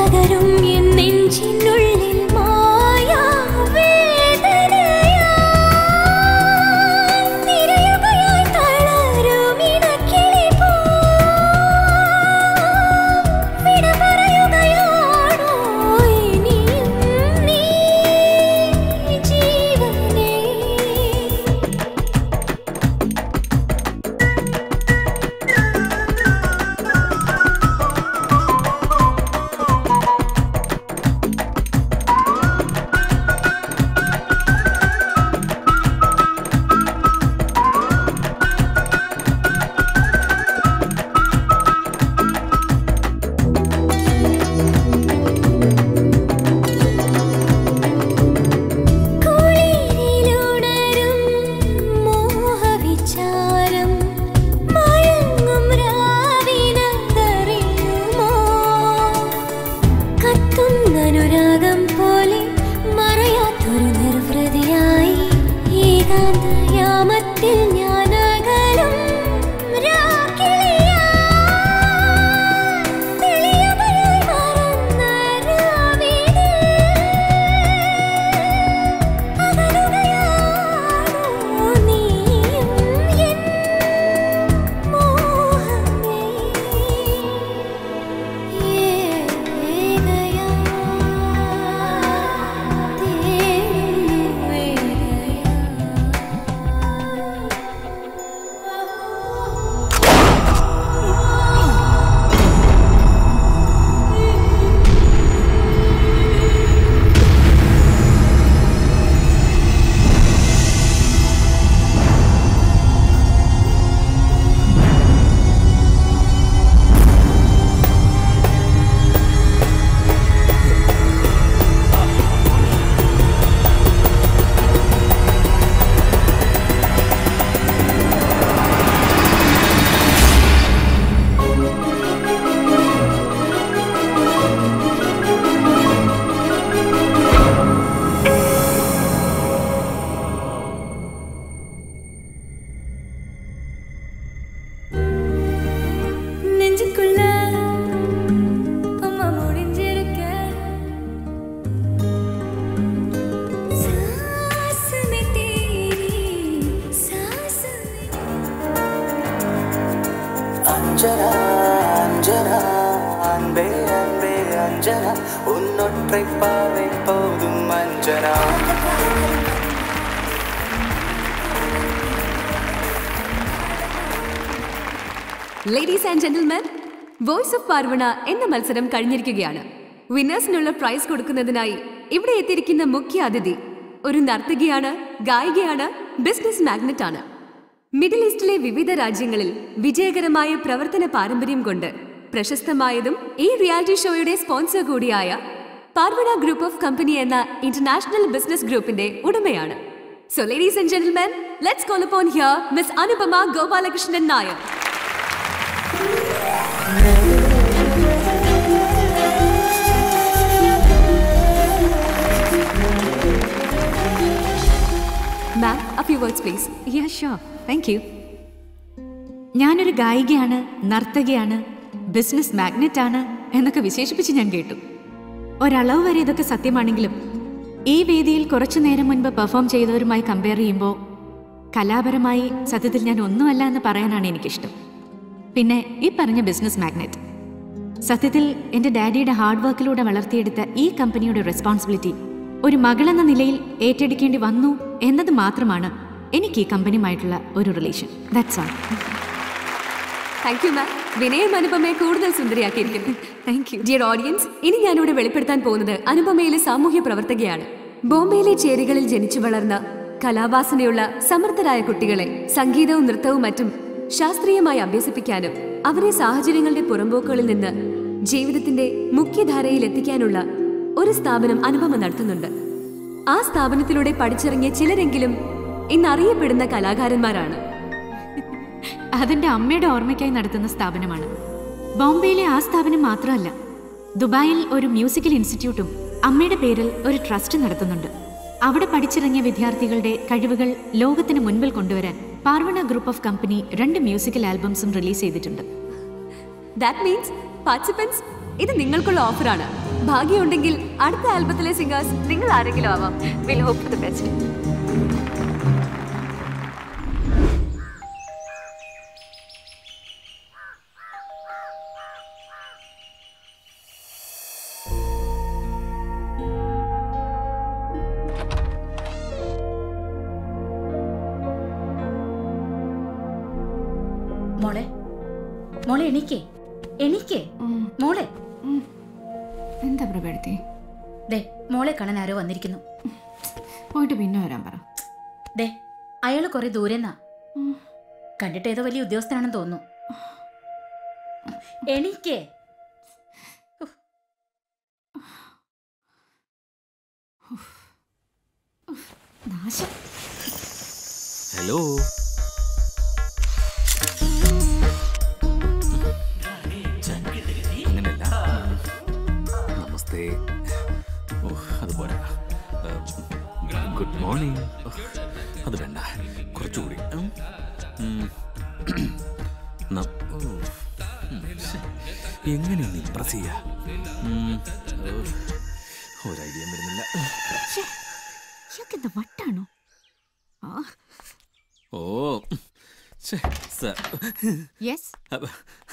പകരും എൻ നെഞ്ചിനുള്ളിൽ മായാ വേദനയാ തിരയുകയായി തളരും ഇണക്കിളി പോ വിട പറയുകയാണോ ഇനിയും നീ ജീവനേ കുളിരിലുണരും മോഹവിചാരം മയങ്ങും രാവിനതറിയുമോ കത്തുന്ന അനുരാഗം പോലെ മറയാത്തൊരു നിർവൃതിയായി ഏകാന്തയാമത്തിൽ ഞാൻ അകലും രാക്കിളിയാ തെളിയുകയായി മറന്ന രാവിലെ അകലുകയാണോ നീയും എൻ മോഹമേ ഏകയാ തേടും நெஞ்சுக்குள்ள அம்மா முடிஞ்சிருக்க सांस में तेरी सांस में அஞ்சனா அஞ்சனா அன்பே அன்பே அஞ்சனா உன்னொற்றை பாவை போதும் Anjana ladies and gentlemen voice of Parvana എന്ന മത്സരം കഴിഞ്ഞിരിക്കുകയാണ് വിന്നേഴ്സിനുള്ള പ്രൈസ് കൊടുക്കുന്നതിനായി ഇവിടെ എത്തിയിരിക്കുന്ന മുഖ്യ അതിഥി ഒരു നർത്തകിയാണ് ഗായികയാണ് ബിസിനസ് മാഗ്നറ്റ് ആണ് മിഡിൽ ഈസ്റ്റിലെ വിവിധ രാജ്യങ്ങളിൽ വിജയകരമായ പ്രവർത്തന പാരമ്പര്യം കൊണ്ട് പ്രശസ്തമായതും ഈ റിയാലിറ്റി ഷോയുടെ സ്പോൺസർ കൂടിയായ പാർവണ ഗ്രൂപ്പ് ഓഫ് കമ്പനി എന്ന ഇന്റർനാഷണൽ ബിസിനസ് ഗ്രൂപ്പിന്റെ ഉടമയാണ് so ladies and gentlemen let's call upon here miss Anupama Gopalakrishnan Nair ma'am a few words please yeah sure thank you ഞാനൊരു ഗായികയാണ് നർത്തകിയാണ് ബിസിനസ് മാഗ്നറ്റ് ആണ് എന്നൊക്കെ വിശേഷിപ്പിച്ച് ഞാൻ കേട്ടു ഒരളവ് വരെ ഇതൊക്കെ സത്യമാണെങ്കിലും ഈ വേദിയിൽ കുറച്ചു നേരം മുൻപ് പെർഫോം ചെയ്തവരുമായി കമ്പയർ ചെയ്യുമ്പോൾ കലാപരമായി സത്യത്തിൽ ഞാൻ ഒന്നുമല്ല എന്ന് പറയാനാണ് എനിക്കിഷ്ടം പിന്നെ ഈ പറഞ്ഞ ബിസിനസ് മാഗ്നറ്റ് സത്യത്തിൽ എൻ്റെ ഡാഡിയുടെ ഹാർഡ് വർക്കിലൂടെ വളർത്തിയെടുത്ത ഈ കമ്പനിയുടെ റെസ്പോൺസിബിലിറ്റി ഒരു മകളെന്ന നിലയിൽ ഏറ്റെടുക്കേണ്ടി വന്നു എന്നത് മാത്രമാണ് എനിക്ക് ഈ കമ്പനിയുമായിട്ടുള്ള ഒരു relation that's all thank you ma'am വിനയം അനുപമയെ കൂടുതൽ സുന്ദരിയാക്കിയിരിക്കുന്നു താങ്ക് യു ഡിയർ ഓഡിയൻസ് ഇനി ഞാനിവിടെ വെളിപ്പെടുത്താൻ പോകുന്നത് അനുപമയിലെ സാമൂഹ്യ പ്രവർത്തകയാണ് ബോംബെയിലെ ചേരികളിൽ ജനിച്ചു വളർന്ന കലാവാസനയുള്ള സമർത്ഥരായ കുട്ടികളെ സംഗീതവും നൃത്തവും മറ്റും ശാസ്ത്രീയമായി അഭ്യസിപ്പിക്കാനും അവരെ സാഹചര്യങ്ങളുടെ പുറമ്പോക്കുകളിൽ നിന്ന് ജീവിതത്തിന്റെ മുഖ്യധാരയിൽ എത്തിക്കാനുള്ള ഒരു സ്ഥാപനം അനുപമ നടത്തുന്നുണ്ട് ആ സ്ഥാപനത്തിലൂടെ പഠിച്ചിറങ്ങിയ ചിലരെങ്കിലും ഇന്ന് അറിയപ്പെടുന്ന കലാകാരന്മാരാണ് അതെന്റെ അമ്മയുടെ ഓർമ്മയ്ക്കായി നടത്തുന്ന സ്ഥാപനമാണ് ബോംബെയിലെ ആ സ്ഥാപനം മാത്രമല്ല ദുബായിൽ ഒരു മ്യൂസിക്കൽ ഇൻസ്റ്റിറ്റ്യൂട്ടും അമ്മയുടെ പേരിൽ ഒരു ട്രസ്റ്റ് നടത്തുന്നുണ്ട് അവിടെ പഠിച്ചിറങ്ങിയ വിദ്യാർത്ഥികളുടെ കഴിവുകൾ ലോകത്തിന് മുൻപിൽ കൊണ്ടുവരാൻ പാർവണ ഗ്രൂപ്പ് ഓഫ് കമ്പനി രണ്ട് മ്യൂസിക്കൽ ആൽബംസും റിലീസ് ചെയ്തിട്ടുണ്ട് ദാറ്റ് മീൻസ് പാർട്ടിസിപ്പൻസ് ഇത് നിങ്ങൾക്കുള്ള ഓഫറാണ് ഭാഗ്യമുണ്ടെങ്കിൽ അടുത്ത ആൽബത്തിലെ സിംഗേഴ്സ് നിങ്ങൾ ആരെങ്കിലും ആവാം will hope for the best മോളെ മോളെ എണീക്കേ എണീക്കേ മോളെ എന്താ പ്രഭേടത്തി ദേ മോളെ കാണാൻ ആരോ വന്നിരിക്കുന്നു പോയിട്ട് പിന്നെ വരാൻ പറ ദേ അയാള് കുറെ ദൂരെന്നാ കണ്ടിട്ട് ഏതോ വലിയ ഉദ്യോഗസ്ഥനാണെന്ന് തോന്നുന്നു എണീക്കേ നാശം ഹലോ അങ്ങനെയല്ല നമസ്തേ ഓ അത് പോരാ ഗുഡ് മോർണിംഗ് അത് വേണ്ട കുറച്ചുകൂടി ഉം. ഉം. ന- ഓ. ഉം. ശ്ശെ. എങ്ങനെ ഒന്ന് ഇമ്പ്രസ് ചെയ്യാ ഉം. ഓ. ഒരു ഐഡിയ വരുന്നില്ല ഇയാൾക്ക് എന്താ വട്ടാണോ ആ ഓ ശ്ശെ, സ- യെസ് അപ്പ-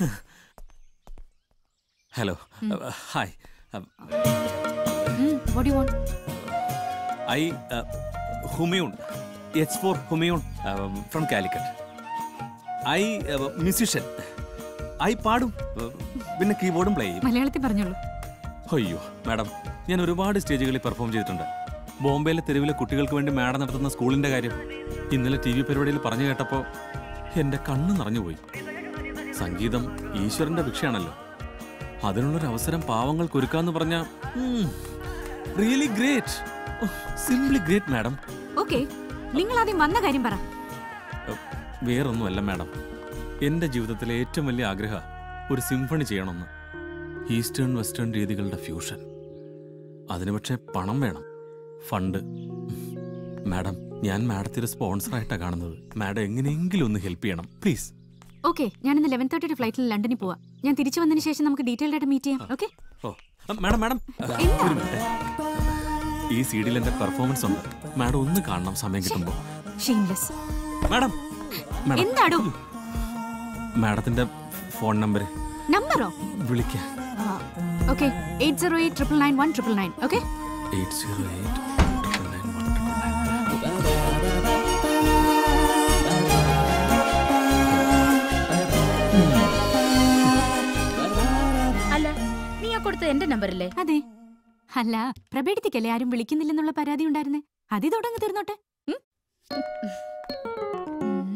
ഹലോ അപ്പ- ഹായ് അപ്പ- what you want I uh, Humayun H for Humayun from Calicut I musician I പാടും uh, പിന്നെ കീബോർഡും പ്ലേ ചെയ്യും മലയാളത്തിൽ പറഞ്ഞോളൂ അയ്യോ മാഡം ഞാൻ ഒരുപാട് സ്റ്റേജുകളിൽ പെർഫോം ചെയ്തിട്ടുണ്ട് ബോംബെയിലെ തെരുവിലെ കുട്ടികൾക്ക് വേണ്ടി മാഡം നടത്തുന്ന സ്കൂളിന്റെ കാര്യം ഇന്നലെ ടി വി പരിപാടിയിൽ പറഞ്ഞു കേട്ടപ്പോൾ എൻ്റെ കണ്ണ് നിറഞ്ഞുപോയി സംഗീതം ഈശ്വരന്റെ ഭിക്ഷയാണല്ലോ അതിനുള്ളൊരു അവസരം പാവങ്ങൾക്ക് ഒരുക്കാന്ന് പറഞ്ഞ really great simply great madam okay നിങ്ങൾ ആദ്യം വന്ന കാര്യം പറ വേറൊന്നുമല്ല മാഡം എൻ്റെ ജീവിതത്തിലെ ഏറ്റവും വലിയ ആഗ്രഹം ഒരു സിംഫണി ചെയ്യണമെന്ന് ഈസ്റ്റേൺ വെസ്റ്റേൺ രീതികളുടെ ഫ്യൂഷൻ അതിന് പക്ഷേ പണം വേണം ഫണ്ട് മാഡം ഞാൻ മാഡത്തെ ഒരു സ്പോൺസറായിട്ടാണ് കാണുന്നത് മാഡം എങ്ങനെയെങ്കിലും ഒന്ന് ഹെൽപ്പ് ചെയ്യണം പ്ലീസ് ഓക്കെ ഞാൻ ഇന്ന് ലെവൻ തേർട്ടിയുടെ ഫ്ലൈറ്റിൽ ലണ്ടനിൽ പോവാം ഞാൻ തിരിച്ചു വന്നതിന് ശേഷം നമുക്ക് ഡീറ്റെയിൽഡ് ആയിട്ട് മീറ്റ് ചെയ്യാം ഓക്കെ ഓ ആ, മാഡം മാഡം ഒരു മിനിറ്റ് ഈ സീഡിൽ എൻ്റെ പെർഫോമൻസ് ഉണ്ട് മാഡം ഒന്ന് കാണണം സമയം കിട്ടുമ്പോൾ ഷെയിംലെസ് മാഡം മാഡം എന്താടോ മാഡത്തിൻ്റെ ഫോൺ നമ്പർ നമ്പറോ വിളിക്കാം okay eight zero eight triple nine one triple nine okay eight zero eight triple nine one triple nine അല്ല നീ ആ കൊടുത്ത എന്റെ നമ്പറല്ലേ അതെ അല്ല പ്രഭേടത്തിക്കല്ലേ ആരും വിളിക്കുന്നില്ലെന്നുള്ള പരാതി ഉണ്ടായിരുന്നേ അത് തുടങ്ങി തീർന്നോട്ടെ ഉം? ഉം.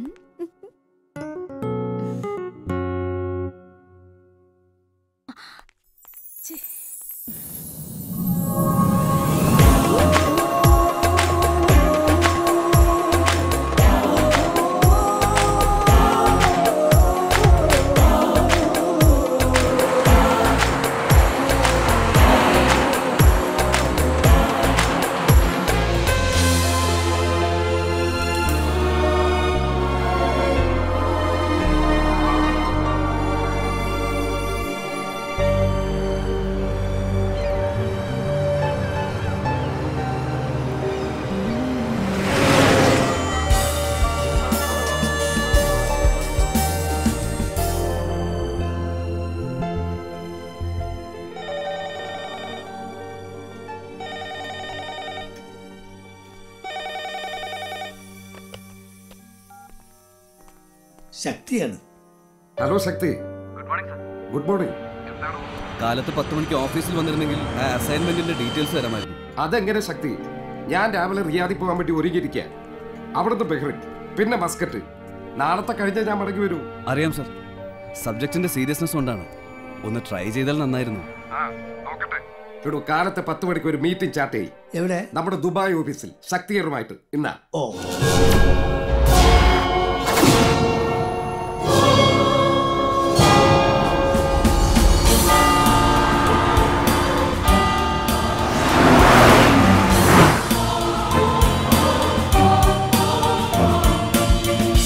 ശക്തിയാണ് ഹലോ ശക്തി ഗുഡ് മോർണിംഗ് കാലത്ത് പത്ത് മണിക്ക് ഓഫീസിൽ വന്നിരുന്നെങ്കിൽ ആ അസൈൻമെന്റിന്റെ ഡീറ്റെയിൽസ് തരാമായിരുന്നു അതെങ്ങനെ ശക്തി ഞാൻ രാവിലെ റിയാദിൽ പോകാൻ വേണ്ടി ഒരുങ്ങിയിരിക്കുക അവിടുന്ന് ബഹ്റിൻ പിന്നെ മസ്കറ്റ് നാളത്തെ കഴിഞ്ഞാൽ ഞാൻ മടങ്ങി വരൂ അറിയാം സർ സബ്ജക്റ്റിന്റെ സീരിയസ്നെസ് കൊണ്ടാണ് ഒന്ന് ട്രൈ ചെയ്താൽ നന്നായിരുന്നു എടോ കാലത്തെ പത്ത് മണിക്ക് ഒരു മീറ്റിംഗ് ചാർട്ട് ചെയ്യും എവിടെ നമ്മുടെ ദുബായ് ഓഫീസിൽ ശക്തികരമായിട്ട് ഇന്നാ ഓ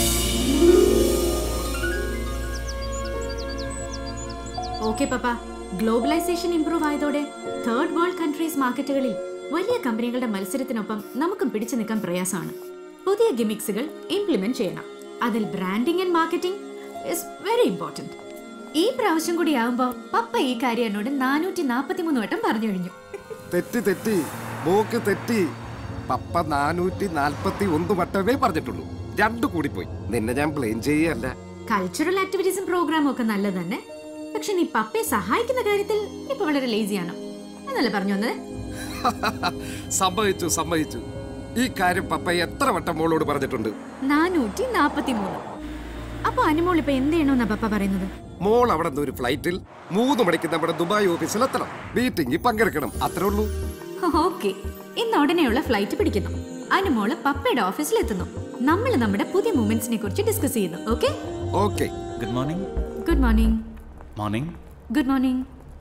ഓക്കെ പപ്പ ഗ്ലോബലൈസേഷൻ ഇംപ്രൂവ് ആയതോടെ തേർഡ് വേൾഡ് കൺട്രീസ് മാർക്കറ്റുകളിൽ വലിയ കമ്പനികളുടെ മത്സരത്തിനൊപ്പം നമുക്കും പിടിച്ചു നിൽക്കാൻ പ്രയാസമാണ് പുതിയ ഗിമിക്സുകൾ ഇംപ്ലിമെന്റ് ചെയ്യണം അതിൽ branding and marketing is very important ഈ പ്രാവശ്യം കൂടി ആവുമ്പോൾ പപ്പ ഈ കാര്യം എന്നോട് നാനൂറ്റി നാൽപ്പത്തി മൂന്ന് വട്ടം പറഞ്ഞു കഴിഞ്ഞു തെറ്റി തെറ്റി മോക്ക് തെറ്റി പപ്പ നാനൂറ്റി നാൽപ്പത്തി ഒന്ന് വട്ടമേ പറഞ്ഞിട്ടുള്ളൂ രണ്ടു കൂടി പോയി നിന്നെ ഞാൻ ബ്ലെയിം ചെയ്യല്ല കൾച്ചറൽ ആക്ടിവിറ്റീസും പ്രോഗ്രാമും ഒക്കെ നല്ലത് തന്നെ പക്ഷെ നീ പപ്പയെ സഹായിക്കുന്ന കാര്യത്തിൽ ഇപ്പൊ വളരെ ലേസിയാണ് എന്നല്ലേ പറഞ്ഞു വന്നത് സമ്മതിച്ചു സമ്മതിച്ചു ഈ കാര്യം പപ്പ എത്ര വട്ടം മോളോട് പറഞ്ഞിട്ടുണ്ട് നാനൂറ്റി നാപ്പത്തി മൂന്ന് അപ്പൊ അനുമോൾ ഇപ്പൊ എന്ത് ചെയ്യണമെന്നാ പപ്പ പറയുന്നത് മോൾ അവിടെ നിന്ന് ഒരു ഫ്ലൈറ്റിൽ മൂന്ന് മണിക്ക് നമ്മുടെ ദുബായ് ഓഫീസിൽ എത്തണം മീറ്റിംഗിൽ പങ്കെടുക്കണം അത്രേ ഉള്ളൂ ഓക്കെ ഇന്ന് ഉടനെയുള്ള ഫ്ലൈറ്റ് പിടിക്കുന്നു അനുമോള് പപ്പയുടെ ഓഫീസിൽ എത്തുന്നു നമ്മൾ നമ്മുടെ പുതിയ മൂമെന്റ്സിനെ കുറിച്ച് ഡിസ്കസ് ചെയ്യുന്നു okay okay good morning good morning morning good morning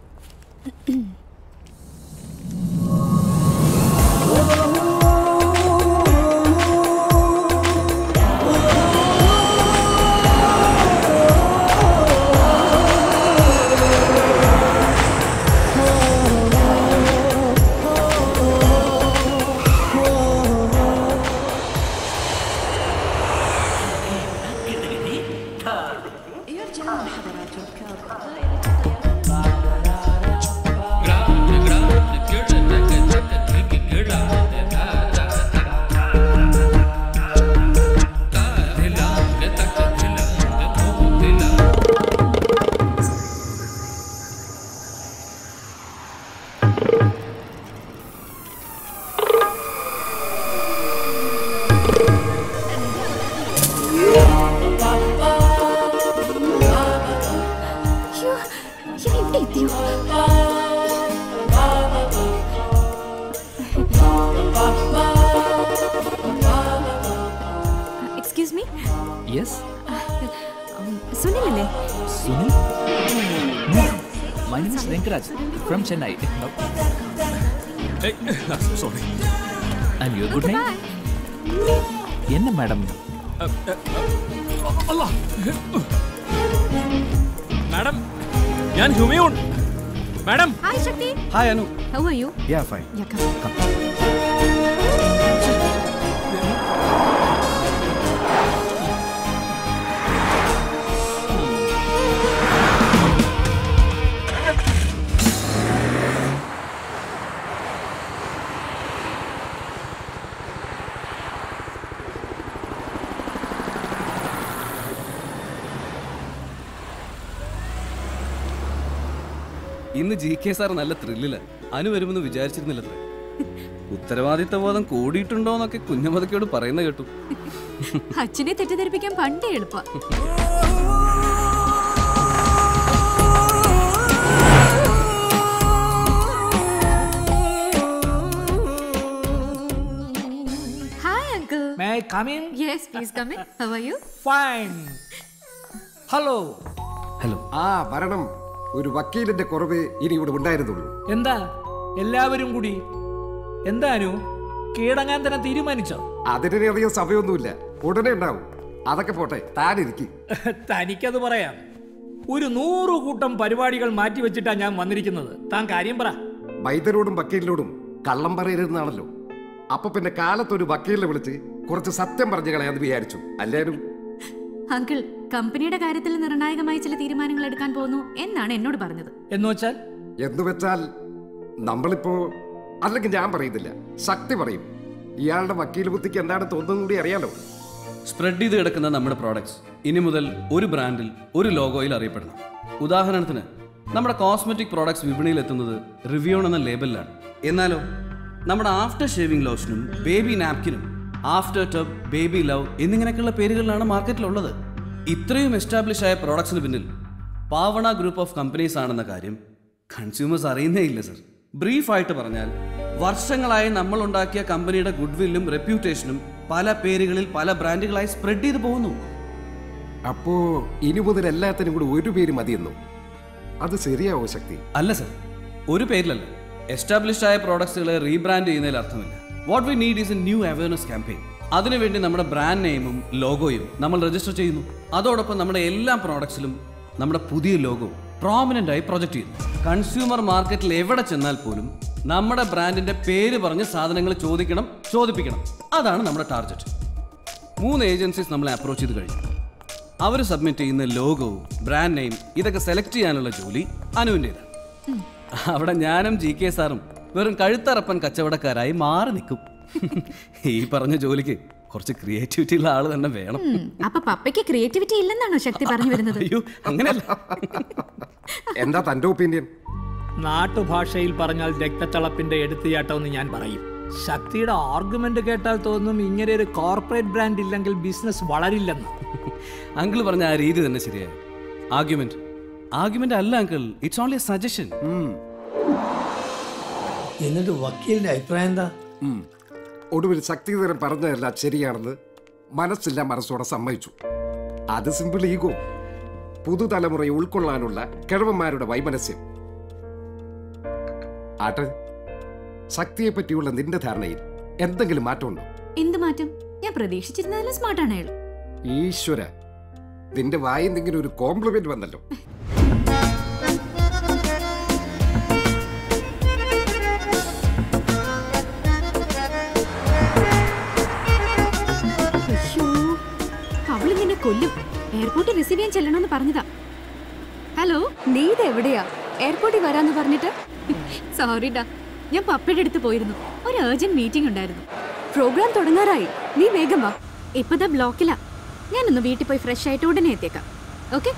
അയ്യോ, ഇയാൾ ഇവിടെ എത്തിയോ? എക്സ്ക്യൂസ് മീ യെസ് സുനിലല്ലേ Sunil my name is Venkaraj from Chennai sorry and your good name என்ன மேடம் മാഡം ഞാൻ Humayun madam hi Shakti hi Anu how are you ya fine ya come ഇന്ന് G K sir നല്ല ത്രില്ലില്ല അനു വരുമെന്ന് വിചാരിച്ചിരുന്നില്ലത്രേ ഉത്തരവാദിത്ത ബോധം കൂടിയിട്ടുണ്ടോന്നൊക്കെ കുഞ്ഞമതക്കയോട് പറയുന്ന കേട്ടു അച്ഛനെ തെറ്റിദ്ധരിപ്പിക്കാൻ പണ്ടേ എളുപ്പ hi uncle May I come in? Yes please come in how are you Fine. Hello. Hello ആ വരണം ഒരു വക്കീലിന്റെ കുറവ് ഇനി ഇവിടെ ഉണ്ടായിരുന്നുള്ളൂ എന്താ എല്ലാവരും കൂടി എന്താനു കീഴടങ്ങാൻ തന്നെ തീരുമാനിച്ചോ അതിനെ അധികം സമയമൊന്നുമില്ല ഉടനെ ഉണ്ടാവും അതൊക്കെ പോട്ടെ താനിരിക്കും തനിക്കത് പറയാം ഒരു നൂറ് കൂട്ടം പരിപാടികൾ മാറ്റിവെച്ചിട്ടാ ഞാൻ വന്നിരിക്കുന്നത് താൻ കാര്യം പറ വൈദ്യരോടും വക്കീലിനോടും കള്ളം പറയരുതെന്നാണല്ലോ അപ്പൊ പിന്നെ കാലത്തൊരു വക്കീലിനെ വിളിച്ച് കുറച്ച് സത്യം പറഞ്ഞു കളയാന്ന് വിചാരിച്ചു അല്ലേനും അങ്കിൾ കമ്പനിയുടെ കാര്യത്തിൽ നിർണായകമായ ചില തീരുമാനങ്ങൾ എടുക്കാൻ പോകുന്നു എന്നാണ് എന്നോട് പറഞ്ഞത് എന്ന് വെച്ചാൽ എന്ന് വെച്ചാൽ നമ്മളിപ്പോ അല്ലെങ്കിൽ ഞാൻ പറയുന്നില്ല ശക്തി പറയും ഇയാളുടെ വക്കീൽ ബുദ്ധിക്ക് എന്താണ് തോന്നുന്നത് കൂടി അറിയാലോ സ്പ്രെഡ് ചെയ്ത് കിടക്കുന്ന നമ്മുടെ പ്രോഡക്ട്സ് ഇനി മുതൽ ഒരു ബ്രാൻഡിൽ ഒരു ലോഗോയിൽ അറിയപ്പെടണം ഉദാഹരണത്തിന് നമ്മുടെ കോസ്മെറ്റിക് പ്രോഡക്ട്സ് വിപണിയിൽ എത്തുന്നത് റിവ്യോൺ എന്ന ലേബലിലാണ് എന്നാലോ നമ്മുടെ ആഫ്റ്റർ ഷേവിംഗ് ലോഷനും ബേബി നാപ്കിനും ആഫ്റ്റർ ടബ് ബേബി ലവ് എന്നിങ്ങനെയൊക്കെയുള്ള പേരുകളിലാണ് മാർക്കറ്റിലുള്ളത് ഇത്രയും എസ്റ്റാബ്ലിഷ് ആയ പ്രോഡക്ട്സിന് പിന്നിൽ പാവണ ഗ്രൂപ്പ് ഓഫ് കമ്പനീസ് ആണെന്ന കാര്യം കൺസ്യൂമേഴ്സ് അറിയുന്നേ ഇല്ല സർ ബ്രീഫായിട്ട് പറഞ്ഞാൽ വർഷങ്ങളായി നമ്മൾ ഉണ്ടാക്കിയ കമ്പനിയുടെ ഗുഡ്വില്ലും റെപ്യൂട്ടേഷനും പല പേരുകളിൽ പല ബ്രാൻഡുകളായി സ്പ്രെഡ് ചെയ്തു പോകുന്നു അപ്പോ ഇനി മുതൽ എല്ലാത്തിനും കൂടി ഒരു പേര് മതിയെന്നു അത് ശരിയാവോ ശക്തി അല്ല സർ ഒരു പേരിലല്ല എസ്റ്റാബ്ലിഷ്ഡ് ആയ പ്രോഡക്ട്സുകളെ റീബ്രാൻഡ് ചെയ്യുന്നതിൽ അർത്ഥമില്ല what we need is a new awareness campaign അതിനുവേണ്ടി നമ്മുടെ ബ്രാൻഡ് നെയിമും ലോഗോയും നമ്മൾ രജിസ്റ്റർ ചെയ്യുന്നു അതോടൊപ്പം നമ്മുടെ എല്ലാ പ്രോഡക്ട്സിലും നമ്മുടെ പുതിയ ലോഗോ പ്രോമിനൻ്റ് ആയി പ്രൊജക്റ്റ് ചെയ്യുന്നു കൺസ്യൂമർ മാർക്കറ്റിൽ എവിടെ ചെന്നാൽ പോലും നമ്മുടെ ബ്രാൻഡിന്റെ പേര് പറഞ്ഞ് സാധനങ്ങൾ ചോദിക്കണം ചോദിപ്പിക്കണം അതാണ് നമ്മുടെ ടാർഗറ്റ് മൂന്ന് ഏജൻസീസ് നമ്മളെ അപ്രോച്ച് ചെയ്ത് കഴിഞ്ഞു അവർ സബ്മിറ്റ് ചെയ്യുന്ന ലോഗോവും ബ്രാൻഡ് നെയിം ഇതൊക്കെ സെലക്ട് ചെയ്യാനുള്ള ജോലി അനുവിൻ്റെതാണ് അവിടെ ഞാനും ജി കെ സാറും വെറും കഴുത്തറപ്പൻ കച്ചവടക്കാരായി മാറി നിൽക്കും ഈ പറഞ്ഞ ജോലിക്ക് കുറച്ച് ക്രിയേറ്റിവിറ്റി ഉള്ള ആൾ തന്നെ വേണം ഉം, അപ്പൊ പപ്പയ്ക്ക് ക്രിയേറ്റിവിറ്റി ഇല്ലെന്നാണോ ശക്തി പറഞ്ഞു വരുന്നത് അയ്യോ അങ്ങനെയല്ല എന്താ തന്റെ ഒപ്പീനിയൻ നാട്ടുഭാഷയിൽ പറഞ്ഞാൽ രക്തച്ചളപ്പിന്റെ എടുത്തുചാട്ടമെന്ന് ഞാൻ പറയും ശക്തിയുടെ ആർഗ്യുമെന്റ് കേട്ടാൽ തോന്നും ഇങ്ങനെ ഒരു കോർപ്പറേറ്റ് ബ്രാൻഡ് ഇല്ലെങ്കിൽ ബിസിനസ് വളരില്ലെന്ന് അങ്കിൾ പറഞ്ഞ ആ രീതി തന്നെ ശരിയായി ആർഗ്യുമെന്റ് ആർഗ്യുമെന്റ് അല്ല uncle it's only a suggestion എന്നിട്ട് വക്കീലിന്റെ അഭിപ്രായം എന്താ ഒടുവിൽ ശക്തിധരൻ പറഞ്ഞതെല്ലാം ശരിയാണെന്ന് മനസ്സില്ല മനസ്സോടെ സമ്മതിച്ചു അത് സിമ്പിൾ ഈഗോ പുതുതലമുറയെ ഉൾക്കൊള്ളാനുള്ള കിഴവന്മാരുടെ വൈമനസ്യം ആട്ടെ ശക്തിയെ പറ്റിയുള്ള നിന്റെ ധാരണയിൽ എന്തെങ്കിലും മാറ്റമുണ്ടോ എന്ത് മാറ്റം ഞാൻ പ്രതീക്ഷിച്ചിരുന്നതിലും സ്മാർട്ടാണ് അയാൾ ഈശ്വര നിന്റെ വായിൽ നിന്നിങ്ങനെ ഒരു കോംപ്ലിമെന്റ് വന്നല്ലോ അയ്യോ അവള് നിന്നെ കൊല്ലും എയർപോർട്ടിൽ റിസീവ് ചെയ്യാൻ ചെല്ലണമെന്ന് പറഞ്ഞതാ ഹലോ നീ ഇത് എവിടെയാ എയർപോർട്ടിൽ വരാന്ന് പറഞ്ഞിട്ട് സോറിടാ ഞാൻ പപ്പയുടെ അടുത്ത് പോയിരുന്നു ഒരു ഏർജന്റ് മീറ്റിംഗ് ഉണ്ടായിരുന്നു പ്രോഗ്രാം തുടങ്ങാറായി നീ വേഗം വാ ഇപ്പതാ ബ്ലോക്കിലാ ഞാനൊന്ന് വീട്ടിൽ പോയി ഫ്രഷ് ആയിട്ട് ഉടനെ എത്തിയേക്കാം ഓക്കെ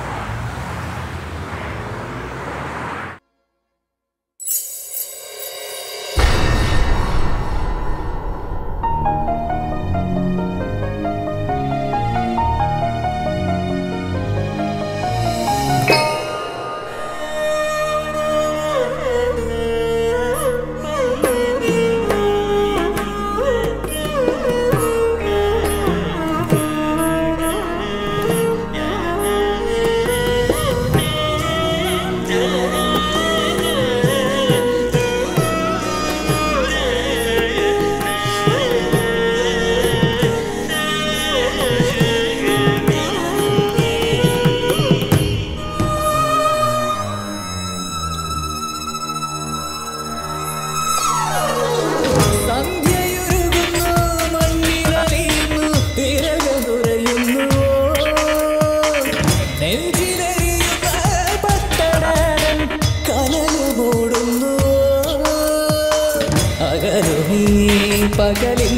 പകലിൽ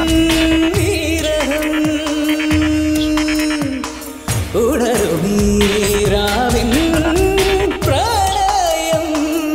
നീരഹം ഉണരുമീ രാവിൻ പ്രായം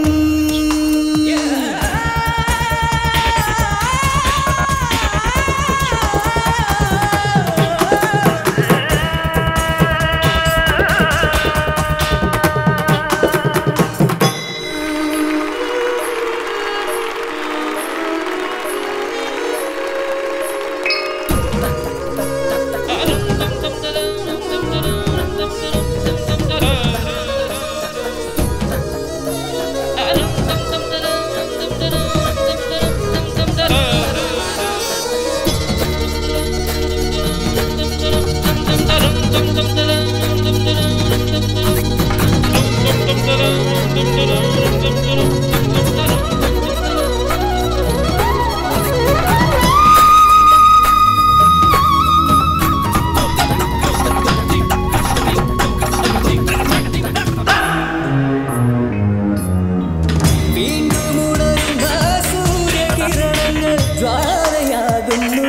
വീണ്ടും ഉണരുന്ന സൂര്യകിരണങ്ങൾ ജ്വാലയാകുന്നു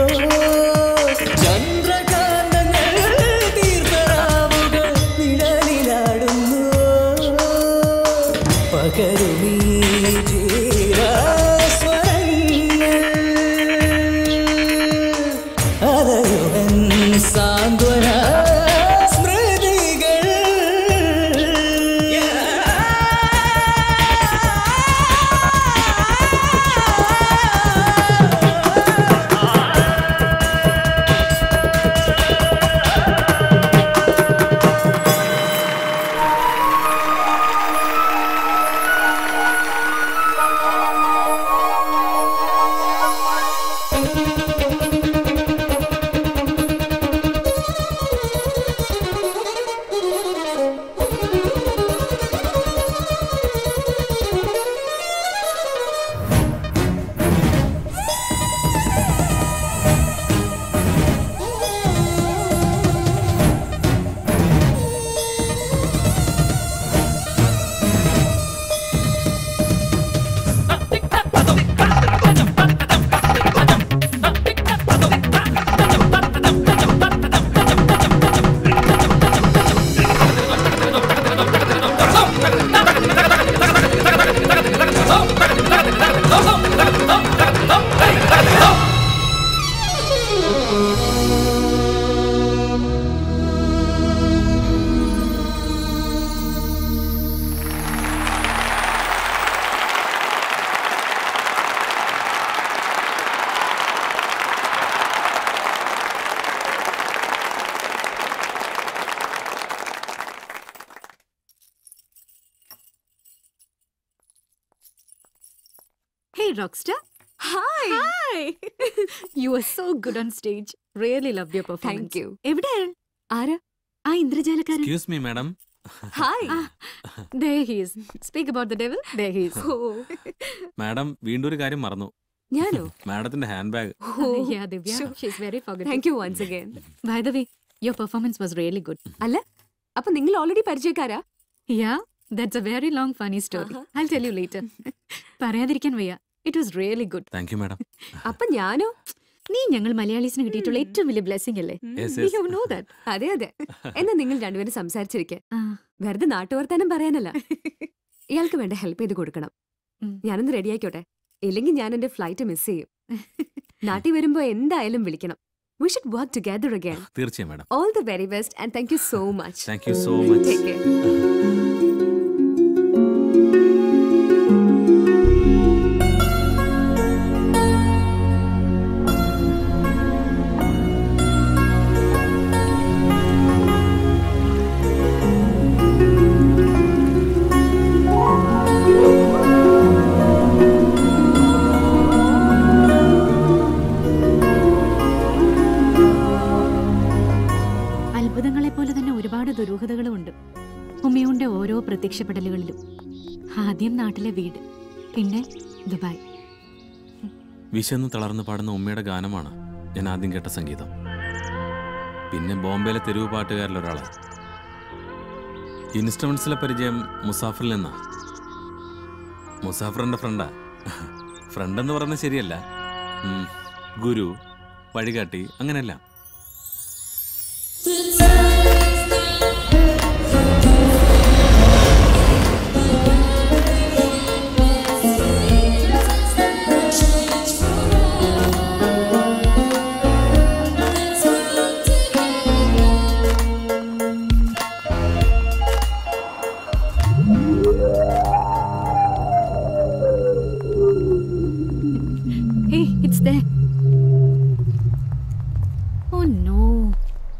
ചന്ദ്രകാന്തങ്ങൾ തീർത്ഥരാവുകൾ നിഴലിലാടുന്നു പകരുമീ ജീവാസ്വരങ്ങൾ അലയുവൻ സാന്ത്വന സ്മൃതികൾ Hey, Rockstar. Hi. Hi. you were so good on stage. Really loved your performance. Thank you. എവിടെ അയാൾ? ആരാ ആ ഇന്ദ്രജാലക്കാരൻ excuse me madam hi There he is. Speak about the devil. There he is. Madam വീണ്ടും ഒരു കാര്യം മറന്നു ഞാനോ മാഡത്തിന്റെ handbag yeah, Divya. Sure. She's very forgetful. Thank you once again By the way, your performance was really good. അല്ല അപ്പൊ നിങ്ങൾ already പരിചയക്കാരാ Yeah, that's a very long funny story. Uh-huh. I'll tell you later. പറയാതിരിക്കാൻ വയ്യ it was really good thank you madam അപ്പൊ ഞാനോ നീ ഞങ്ങൾ മലയാളീസിന് കിട്ടിയിട്ടുള്ള ഏറ്റവും വലിയ ബ്ലെസ്സിംഗ് അല്ലേ Yes, yes. You know that. അതെ അതെ എന്നാ നിങ്ങൾ രണ്ടുപേരും സംസാരിച്ചിരിക്കെ ആ. വെറുതെ നാട്ടുവർത്താനം പറയാനല്ല ഇയാൾക്ക് വേണ്ട ഹെൽപ്പ് ചെയ്ത് കൊടുക്കണം ഉം. ഞാനൊന്ന് റെഡി ആയിക്കോട്ടെ ഇല്ലെങ്കിൽ ഞാൻ എന്റെ ഫ്ലൈറ്റ് മിസ് ചെയ്യും നാട്ടിൽ വരുമ്പോ എന്തായാലും വിളിക്കണം we should work together again തീർച്ചയായും madam all the very best and thank you so much thank you so much take care അത്ഭുതങ്ങളെ പോലെ തന്നെ ഒരുപാട് ദുരൂഹതകളും ഉണ്ട് ഉമ്മയുടെ ഓരോ പ്രത്യക്ഷപ്പെടലുകളിലും ആദ്യം നാട്ടിലെ വീട് പിന്നെ ദുബായ് വിശന്ന് തളർന്ന് പാടുന്ന ഉമ്മയുടെ ഗാനമാണ് ഞാൻ ആദ്യം കേട്ട സംഗീതം പിന്നെ ബോംബെയിലെ തെരുവ് പാട്ടുകാരിൽ ഒരാള് ഇൻസ്ട്രുമെന്റ്സിലെ പരിചയം മുസാഫറിൽ നിന്നാ മുസാഫറിന്റെ ഫ്രണ്ടാ ഫ്രണ്ട് എന്ന് പറയുന്നത് ശരിയല്ല ഉം, ഗുരു വഴികാട്ടി അങ്ങനെയല്ല Hey, it's there. Oh no.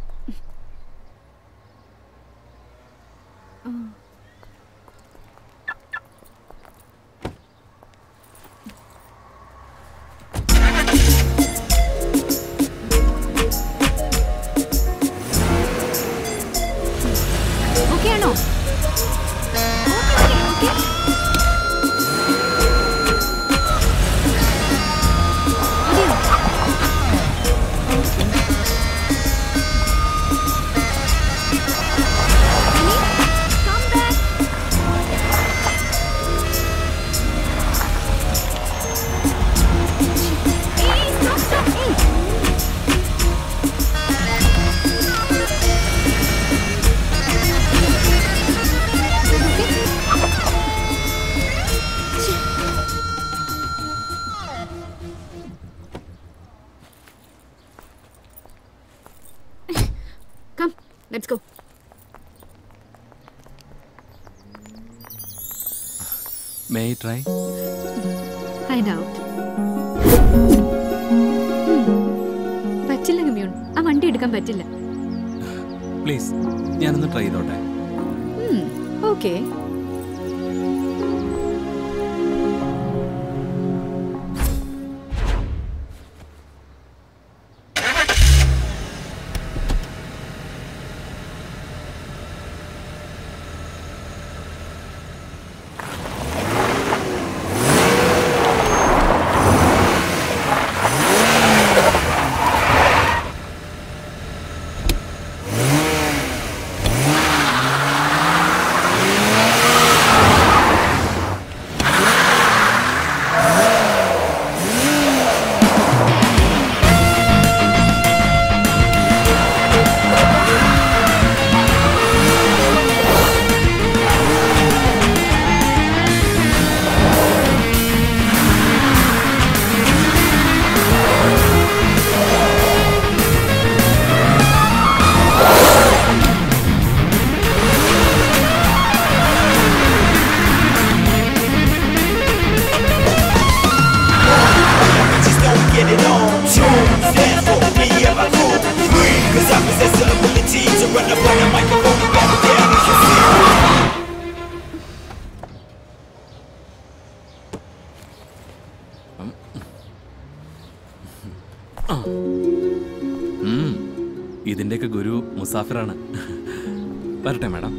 Oh. Okay ആണോ Come, let's go. May try Find out. പറ്റില്ല ഗമ്യൂൺ ആ വണ്ടി എടുക്കാൻ പറ്റില്ല പ്ലീസ് ഞാനൊന്ന് ട്രൈ ചെയ്തോട്ടെ ഓക്കെ ആ ഉം, ഇതിന്റെയൊക്കെ ഗുരു മുസാഫിറാണ് വരട്ടെ മാഡം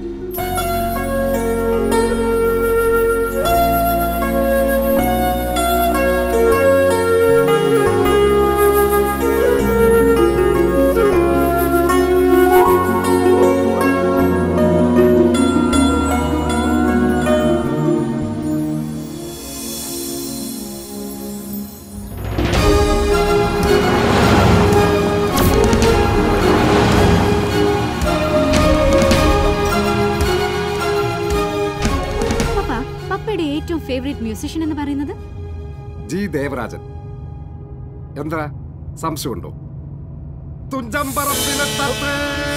പപ്പ പപ്പയുടെ ഏറ്റവും ഫേവറേറ്റ് മ്യൂസിഷ്യൻ എന്ന് പറയുന്നത് ജി ദേവരാജൻ എന്താ സംശയമുണ്ടോ തുഞ്ചമ്പറമ്പിലെ തത്ത്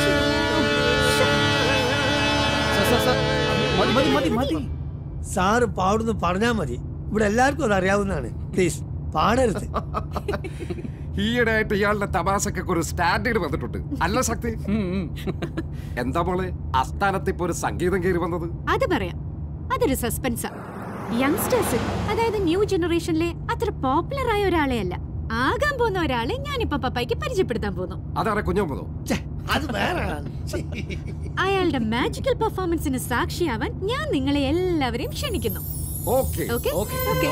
സാറ് പാടുന്നു പറഞ്ഞാ മതി ഇവിടെ എല്ലാവർക്കും അത് അറിയാവുന്നതാണ് പ്ലീസ് പാടരുത് ഈയിടെയായിട്ട് ഇയാളുടെ തമാശക്കൊക്കെ ഒരു സ്റ്റാൻഡേർഡ് വന്നിട്ടുണ്ട് അല്ല ശക്തി എന്താ മോളെ അസ്ഥാനത്ത് ഇപ്പൊ ഒരു സംഗീതം കയറി വന്നത് അത് പറയാം അതൊരു സസ്പെൻസാ യങ്സ്റ്റേഴ്സ് അതായത് ന്യൂ ജനറേഷനിലെ അത്ര പോപ്പുലർ ആയ ഒരാളെ അല്ല ആകാൻ പോകുന്ന ഒരാളെ ഞാനിപ്പോ പപ്പായ്ക്ക് പരിചയപ്പെടുത്താൻ പോകുന്നു അതാണ് കുഞ്ഞമ്മതോ അത് വേറെ അയാളുടെ മാജിക്കൽ പെർഫോമൻസിന് സാക്ഷിയാവാൻ ഞാൻ നിങ്ങളെ എല്ലാവരെയും ക്ഷണിക്കുന്നു okay okay okay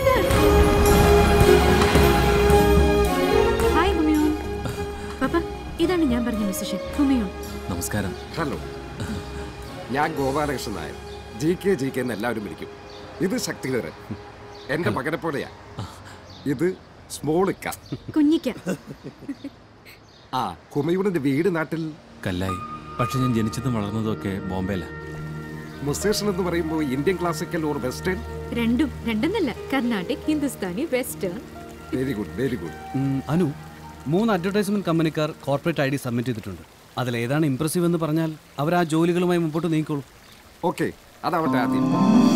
hi Humayun പപ്പ ഇതാണ് ഞാൻ പറഞ്ഞ മ്യൂസിഷ്യൻ ഹുമയൂൺ നമസ്കാരം ഹലോ ഞാൻ Gopalakrishnan Nair G K G K എന്ന് എല്ലാവരും വിളിക്കും ഇത് ശക്തിധരൻ എന്റെ മകനെ പോലെയാ ഇത് സ്മോൾ ഇക്ക കുഞ്ഞിക്ക ആ കുമയൂണിന്റെ വീട് നാട്ടിൽ കല്ലായി പക്ഷെ ഞാൻ ജനിച്ചതും വളർന്നതും ഒക്കെ ബോംബെയിലാണ് മുസേഷൻ എന്ന് പറയുമ്പോൾ ഇന്ത്യൻ ക്ലാസിക്കൽ ഓർ വെസ്റ്റേൺ രണ്ടും രണ്ടെന്നല്ല Carnatic Hindustani western very good very good ഉം, അനു മൂന്ന് അഡ്വർടൈസ്മെന്റ് കമ്പനിക്കാർ കോർപ്പറേറ്റ് ഐ ഡി സബ്മിറ്റ് ചെയ്തിട്ടുണ്ട് അതിലേതാണ് ഇംപ്രസീവ് എന്ന് പറഞ്ഞാൽ അവർ ആ ജോലികളുമായി മുമ്പോട്ട് നീങ്ങിക്കോളും ഓക്കെ അതാവട്ടെ ആദ്യം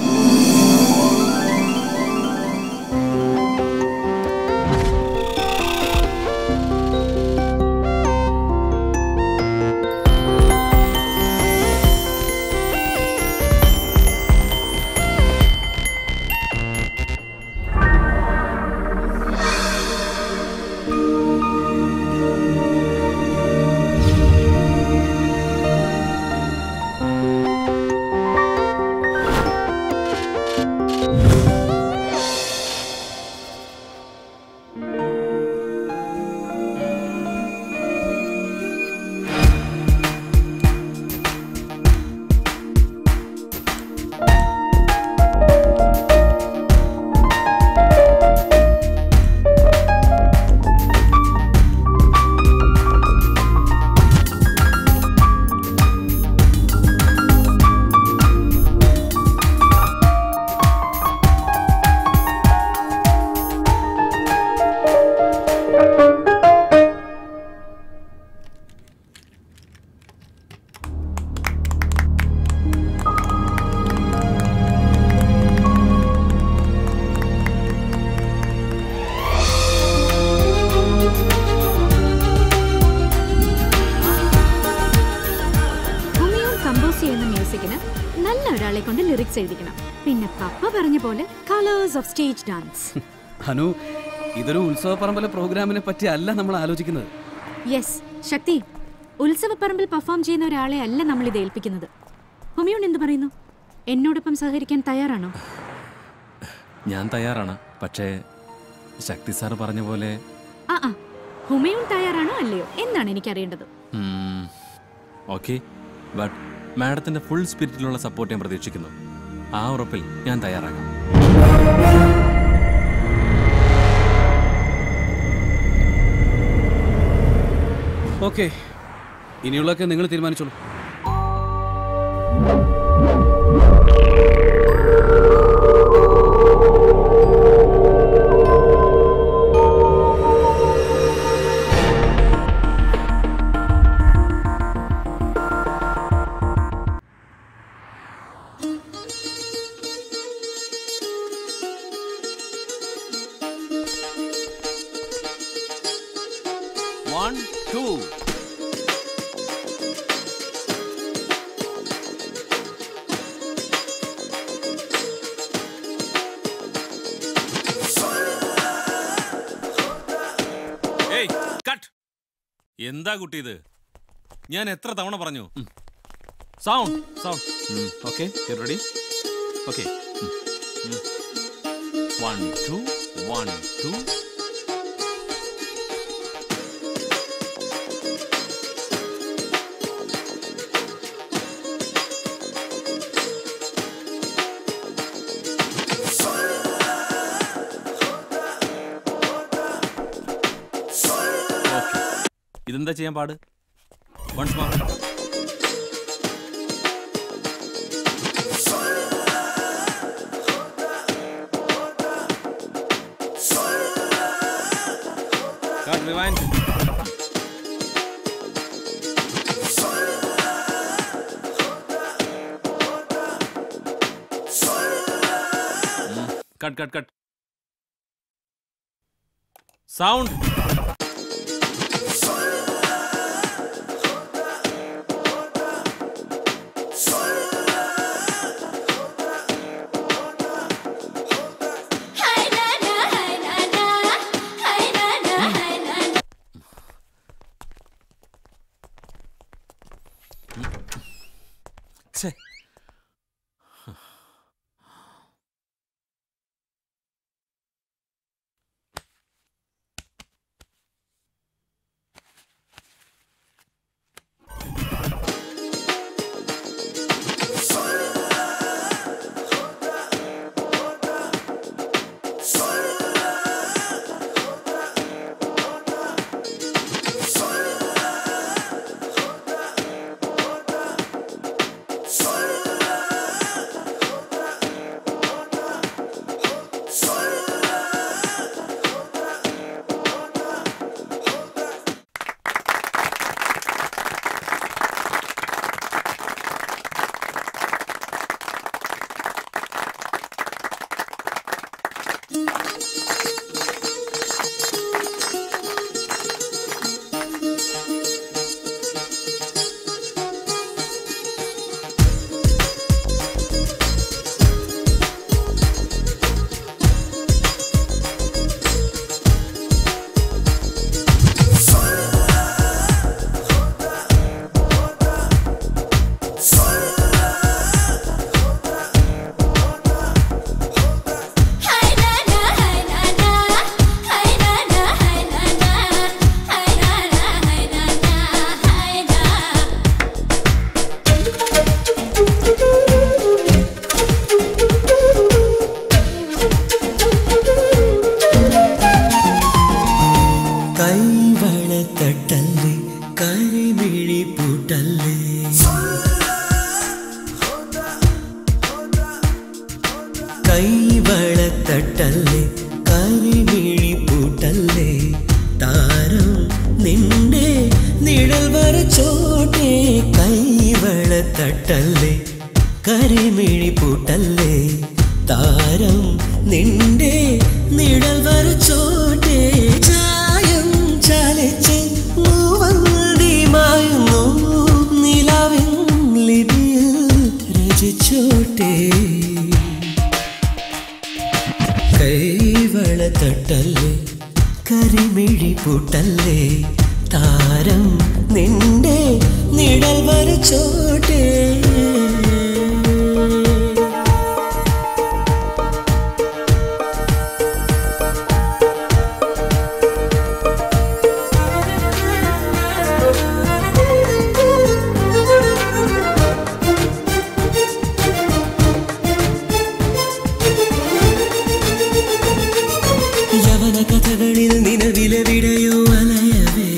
ഹുമയൂൺ കമ്പോസ് ചെയ്യുന്ന മ്യൂസിക്കിന് നല്ല ഒരാളെ കൊണ്ട് ലിറിക്സ് എഴുതിക്കണം പിന്നെ പപ്പ പറഞ്ഞ പോലെ colours of stage dance Anu ഇതൊരു ഉത്സവപ്പറമ്പിലെ പ്രോഗ്രാമിനെ പറ്റി അല്ല നമ്മൾ ആലോചിക്കുന്നത് യെസ് ശക്തി ഉത്സവപ്പറമ്പിൽ പെർഫോം ചെയ്യുന്ന ഒരാളെ അല്ല നമ്മൾ ഇത് ഏൽപ്പിക്കുന്നത് ഹുമയൂൺ എന്ത് പറയുന്നു എന്നോടൊപ്പം സഹകരിക്കാൻ തയ്യാറാണോ ഞാൻ തയ്യാറാണ് പക്ഷേ ശക്തി സാർ പറഞ്ഞ പോലെ ആ ആ ഹുമയൂൺ തയ്യാറാണോ അല്ലയോ എന്നാണ് എനിക്കറിയേണ്ടത് ഓക്കെ ബട്ട് മാഡത്തിന്റെ ഫുൾ സ്പിരിറ്റിലുള്ള സപ്പോർട്ട് ഞാൻ പ്രതീക്ഷിക്കുന്നു ആ ഉറപ്പിൽ ഞാൻ തയ്യാറാകാം ഓക്കെ ഇനിയുള്ളതൊക്കെ നിങ്ങൾ തീരുമാനിച്ചോളൂ വൺ ടു ഏയ് എന്താ കുട്ടി ഇത് ഞാൻ എത്ര തവണ പറഞ്ഞു sound sound okay ready okay one two one two ഇതെന്താ ചെയ്യാൻ പാട് once more Cut, rewind. Cut, cut, cut. Sound. ഛേ കൈവളത്തട്ടല്ലേ കരിമിഴി പൂട്ടല്ലേ കൈവളത്തട്ടല്ലേ കരിമിഴി പൂട്ടല്ലേ താരം നിന്റെ നിഴൽ വരച്ചോട്ടെ കൈവളത്തട്ടല്ലേ കരിമിഴി പൂട്ടല്ലേ താരം നിന്റെ നിഴൽ വരച്ചോട്ടെ ചായം ചാലിച്ച് മൂവന്തി മായുന്നു നിലാവിൻ ലിപിയിൽ രചിച്ചോട്ടെ കൈവള തട്ടല്ലേ കരിമിഴി പൂട്ടല്ലേ താരം നിന്റെ നിഴൽ വരച്ചോട്ടെ യവന കഥകളിൽ നിലവിലെവിടെയോ അലയവേ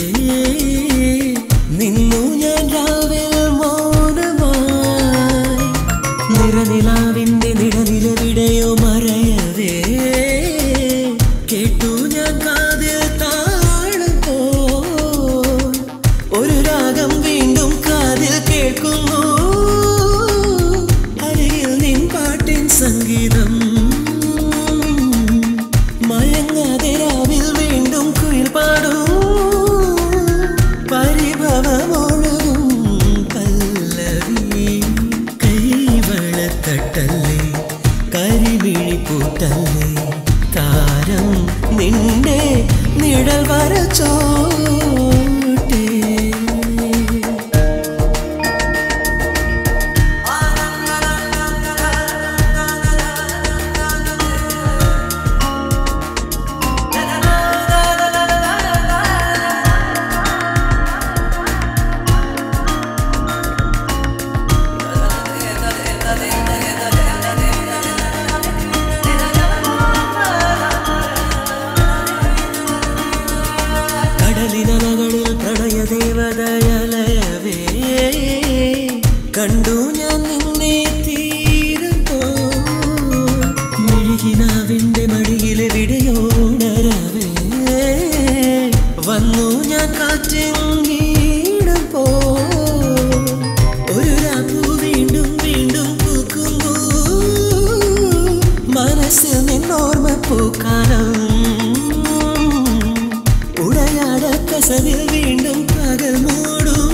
നിന്നു ഞാൻ രാവിൽ മൗനമായി നിറനിലാവിന്റെ നിഴലിലെവിടെയോ മറയവേ കേട്ടു ഞാൻ കാതിൽ താഴുമ്പോ ഒരു രാഗം വീണ്ടും കാതിൽ കേൾക്കുന്നു അരികിൽ നിൻ പാട്ടിൻ സംഗീതം മയങ്ങാതെ രാവിൽ വീണ്ടും കുയിൽ പാടും പരിഭവമൊഴുകും പല്ലവി കൈവളത്തട്ടല്ലേ കരിമിഴി പൂട്ടല്ലേ താരം നിന്റെ നിഴൽ വരച്ചോട്ടേ കാറ്റെങ്ങീടും പോ ഒരു രാപ്പു വീണ്ടും വീണ്ടും പൂക്കുമ്പോ മനസ്സിൽ നിന്നോർമ്മ പൂക്കാനം ഉടയാട കസവിൽ വീണ്ടും പകൽ മൂടും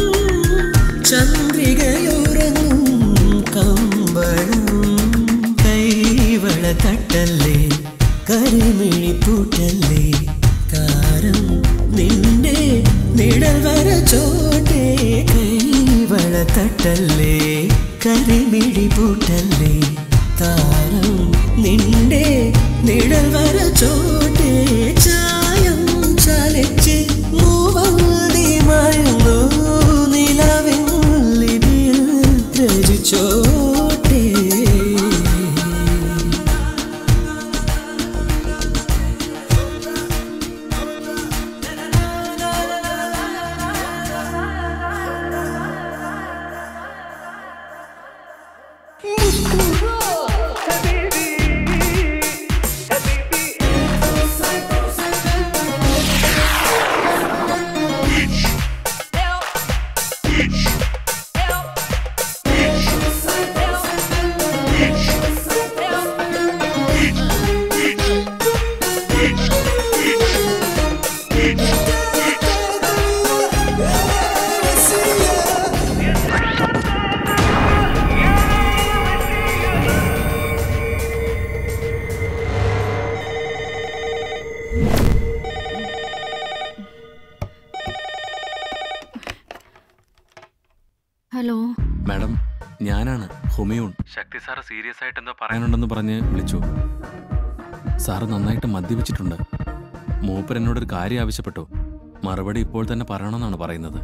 ചന്ദ്രികയുറങ്ങും കമ്പളം കൈവള തട്ടല്ലേ കരിമിഴി പൂട്ടല്ലേ താരം നിന്റെ നിഴൽ വര ചോട്ടേ കൈവള തട്ടല്ലേ കരിമിഴി പൂട്ടല്ലേ താരം നിന്റെ നിഴൽ വര ചോട്ടേ ചായം ചാലിച്ച് മൂവന്തി മയങ്ങൂ നിലവിൽ ലിപിയിൽ രചിച്ചോട്ടേ ഹലോ മാഡം ഞാനാണ് ഹുമയൂൺ ശക്തി സാറ് സീരിയസ് ആയിട്ട് എന്തോ പറയാനുണ്ടെന്ന് പറഞ്ഞ് വിളിച്ചു സാറ് നന്നായിട്ട് മദ്യപിച്ചിട്ടുണ്ട് മൂപ്പർ എന്നോടൊരു കാര്യം ആവശ്യപ്പെട്ടു മറുപടി ഇപ്പോൾ തന്നെ പറയണമെന്നാണ് പറയുന്നത്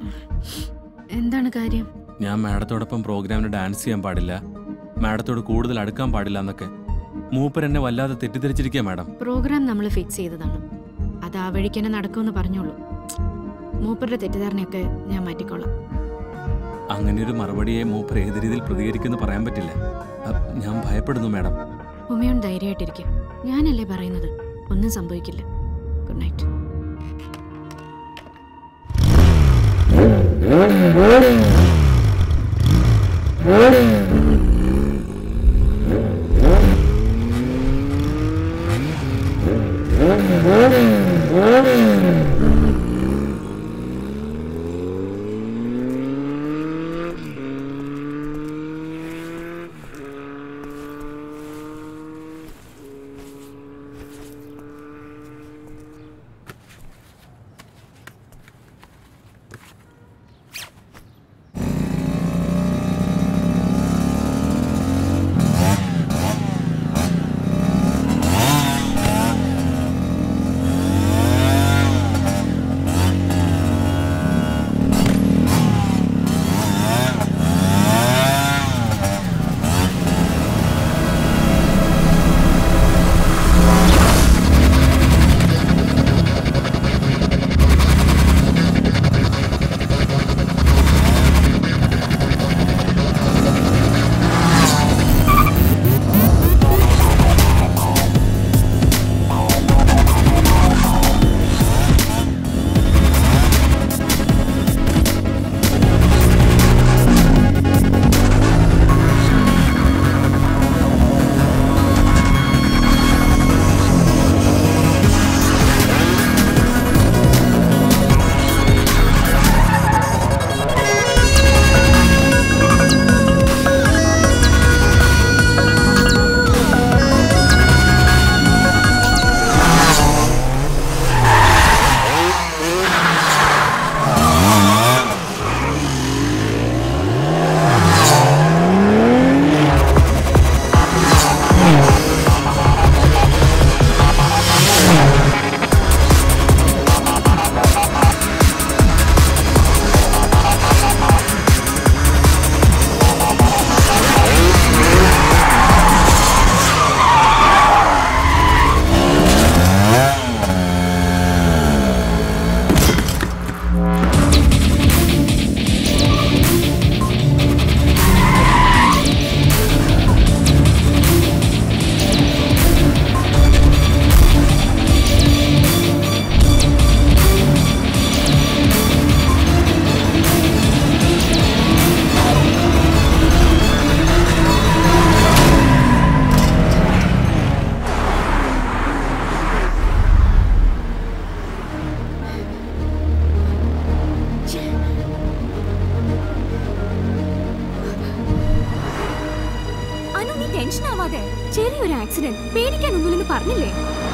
എന്താണ് കാര്യം ഞാൻ മാഡത്തോടൊപ്പം പ്രോഗ്രാമിന് ഡാൻസ് ചെയ്യാൻ പാടില്ല മാഡത്തോട് കൂടുതൽ അടുക്കാൻ പാടില്ല എന്നൊക്കെ മൂപ്പർ എന്നെ വല്ലാതെ തെറ്റിദ്ധരിച്ചിരിക്കുക മാഡം പ്രോഗ്രാം നമ്മൾ ഫിക്സ് ചെയ്തതാണ് അത് ആ വഴിക്ക് തന്നെ നടക്കുമെന്ന് പറഞ്ഞോളൂ മൂപ്പരുടെ തെറ്റിദ്ധാരണയൊക്കെ ഞാൻ മാറ്റിക്കോളാം അങ്ങനെ ഒരു മറുപടിയെ മൂപ്പർ ഏത് രീതിയിൽ പ്രതികരിക്കുമെന്ന് പറയാൻ പറ്റില്ല അ, ഞാൻ ഭയപ്പെടുന്നു മാഡം ഉമയോൺ ധൈര്യമായിട്ടിരിക്കും ഞാനല്ലേ പറയുന്നത് ഒന്നും സംഭവിക്കില്ല ഗുഡ് നൈറ്റ് ആ പറഞ്ഞില്ലേ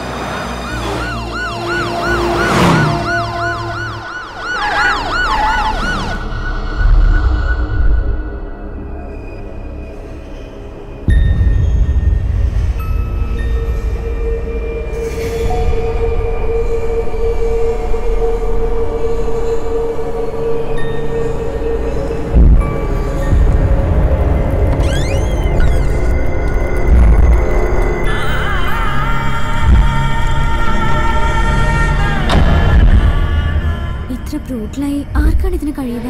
ഇത്ര ബ്രൂട്ടലായി ആർക്കാണ് ഇതിന് കഴിയുക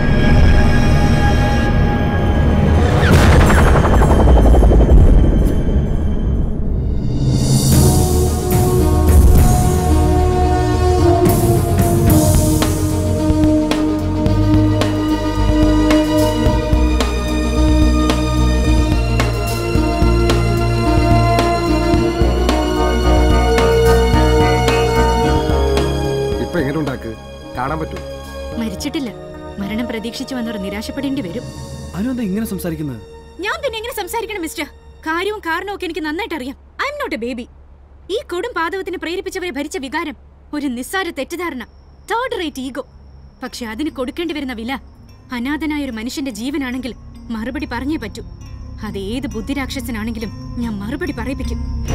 ഇപ്പൊ എങ്ങനെ ഉണ്ടാക്ക് കാണാൻ പറ്റുമോ മരിച്ചിട്ടില്ല മരണം പ്രതീക്ഷിച്ചു വന്നവർ നിരാശപ്പെടേണ്ടി വരും അനു എന്താ ഇങ്ങനെ സംസാരിക്കുന്നത് ഞാൻ പിന്നെ എങ്ങനെ സംസാരിക്കണം മിസ്റ്റർ കാര്യവും കാരണവും ഒക്കെ എനിക്ക് നന്നായിട്ട് അറിയാം I'm not a baby ഈ കൊടും പാതവത്തിന് പ്രേരിപ്പിച്ചവരെ ഭരിച്ച വികാരം ഒരു നിസ്സാര തെറ്റിദ്ധാരണ തേർഡ് റേറ്റ് ഈഗോ പക്ഷെ അതിന് കൊടുക്കേണ്ടി വരുന്ന വില അനാഥനായ ഒരു മനുഷ്യന്റെ ജീവനാണെങ്കിൽ മറുപടി പറഞ്ഞേ പറ്റൂ അത് ഏത് ബുദ്ധിരാക്ഷസനാണെങ്കിലും ഞാൻ മറുപടി പറയിപ്പിക്കും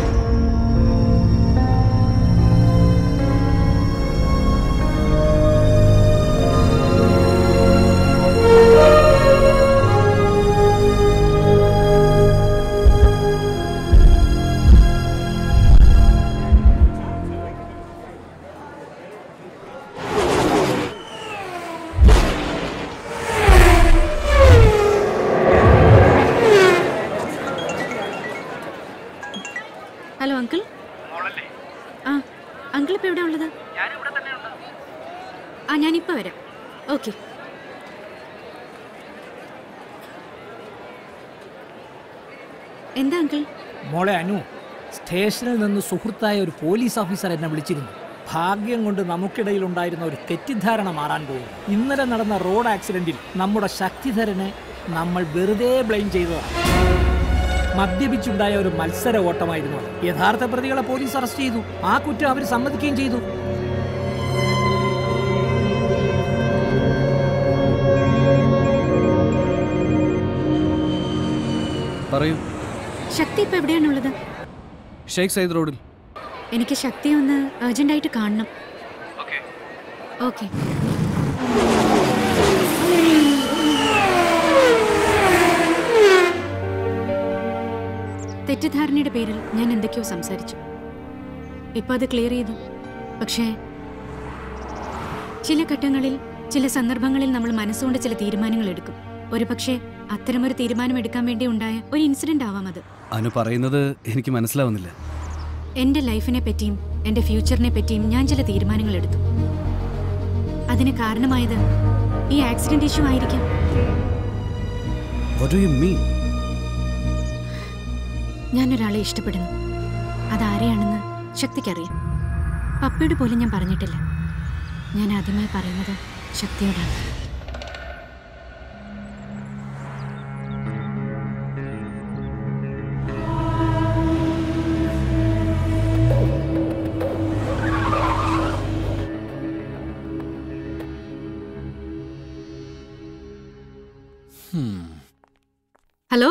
ഹലോ അങ്കിൾ ആ അങ്കിൾ ഇപ്പൊ എവിടെ ഉള്ളത് ആ ഞാനിപ്പോ വരാം ഓക്കെ എന്താ അങ്കിൾ മോളെ അനു സ്റ്റേഷനിൽ നിന്ന് സുഹൃത്തായ ഒരു പോലീസ് ഓഫീസർ എന്നെ വിളിച്ചിരുന്നു ഭാഗ്യം കൊണ്ട് നമുക്കിടയിൽ ഉണ്ടായിരുന്ന ഒരു തെറ്റിദ്ധാരണ മാറാൻ പോകും ഇന്നലെ നടന്ന റോഡ് ആക്സിഡന്റിൽ നമ്മുടെ ശക്തിധരനെ നമ്മൾ വെറുതെ ബ്ലെയിം ചെയ്തതാണ് മദ്യപിച്ചുണ്ടായ ഒരു മത്സര ഓട്ടമായിരുന്നു അത്. യഥാർത്ഥ പ്രതികളെ പോലീസ് അറസ്റ്റ് ചെയ്തു ആ കുറ്റം അവർ സമ്മതിക്കുകയും ചെയ്തു പറയൂ ശക്തി ഇപ്പൊ എവിടെയാണുള്ളത് ഷെയ്ഖ് സയ്യിദ് റോഡിൽ എനിക്ക് ശക്തി ഒന്ന് അർജന്റായിട്ട് കാണണം ഓക്കെ തെറ്റിദ്ധാരണയുടെ പേരിൽ ഞാൻ എന്തൊക്കെയോ സംസാരിച്ചു ഇപ്പൊ അത് ക്ലിയർ ചെയ്തു പക്ഷേ ചില ഘട്ടങ്ങളിൽ ചില സന്ദർഭങ്ങളിൽ നമ്മൾ മനസ്സുകൊണ്ട് ചില തീരുമാനങ്ങൾ എടുക്കും ഒരു പക്ഷേ അത്തരമൊരു തീരുമാനം എടുക്കാൻ വേണ്ടി ഉണ്ടായ ഒരു ഇൻസിഡന്റ് ആവാം അത് അനു പറയുന്നത് എനിക്ക് മനസ്സിലാവുന്നില്ല എന്റെ ലൈഫിനെ പറ്റിയും എന്റെ ഫ്യൂച്ചറിനെ പറ്റിയും ഞാൻ ചില തീരുമാനങ്ങൾ എടുത്തു അതിന് കാരണമായത് ഈ ആക്സിഡന്റ് ഇഷ്യൂ ആയിരിക്കാം What do you mean? ഞാൻ ഒരാളെ ഇഷ്ടപ്പെടുന്നു അതാരെയാണെന്ന് ശക്തിക്കറിയാം പപ്പയോട് പോലും ഞാൻ പറഞ്ഞിട്ടില്ല ഞാൻ ആദ്യമായി പറയുന്നത് ശക്തിയോടാണ് ഹലോ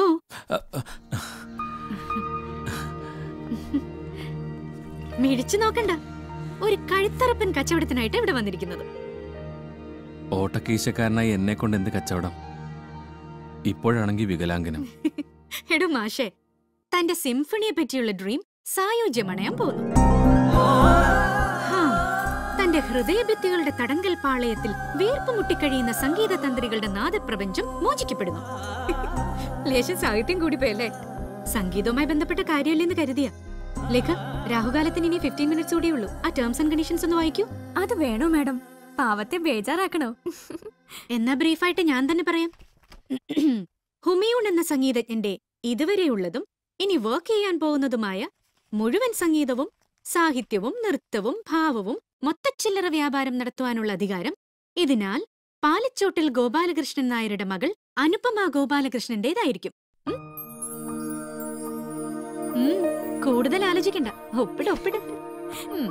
മിഴിച്ചു നോക്കണ്ട ഒരു കഴുത്തറപ്പൻ കച്ചവടത്തിനായിട്ട് ഇവിടെ വന്നിരിക്കുന്നത് ഓട്ടക്കീശക്കാരനായി എന്നെ കൊണ്ട് എന്ത് കച്ചവടം ഇപ്പോഴാണെങ്കിൽ വികലാംഗനം എടോ മാഷേ തന്റെ സിംഫണിയെ പറ്റിയുള്ള ഡ്രീം സായോജ്യമണയാൻ പോകുന്നു ഹാ, തന്റെ ഹൃദയഭിത്തികളുടെ തടങ്കൽ പാളയത്തിൽ വീർപ്പ് മുട്ടിക്കഴിയുന്ന സംഗീത തന്ത്രികളുടെ നാദപ്രപഞ്ചം മോചിക്കപ്പെടുന്നു ലേശം സാഹിത്യം കൂടി പോയല്ലേ സംഗീതവുമായി ബന്ധപ്പെട്ട കാര്യമല്ലെന്ന് കരുതിയ ലേഖ രാഹുകാലത്തിന് ഇനി ഫിഫ്റ്റീൻ മിനിറ്റ്സ് കൂടിയേ ഉള്ളൂ ആ ടേംസ് ആൻഡ് കണ്ടീഷൻസ് ഒന്ന് വായിക്കൂ അത് വേണോ മാഡം പാവത്തെ ബേജാറാക്കണോ എന്നാ ബ്രീഫായിട്ട് ഞാൻ തന്നെ പറയാം ഹുമയൂൺ എന്ന സംഗീതജ്ഞന്റെ ഇതുവരെയുള്ളതും ഇനി വർക്ക് ചെയ്യാൻ പോകുന്നതുമായ മുഴുവൻ സംഗീതവും സാഹിത്യവും നൃത്തവും ഭാവവും മൊത്തച്ചില്ലറ വ്യാപാരം നടത്തുവാനുള്ള അധികാരം ഇതിനാൽ പാലച്ചോട്ടിൽ ഗോപാലകൃഷ്ണൻ നായരുടെ മകൾ അനുപമ ഗോപാലകൃഷ്ണന്റേതായിരിക്കും ഉം? ഉം, കൂടുതൽ ആലോചിക്കണ്ട ഒപ്പിട് ഒപ്പിട് ഉം.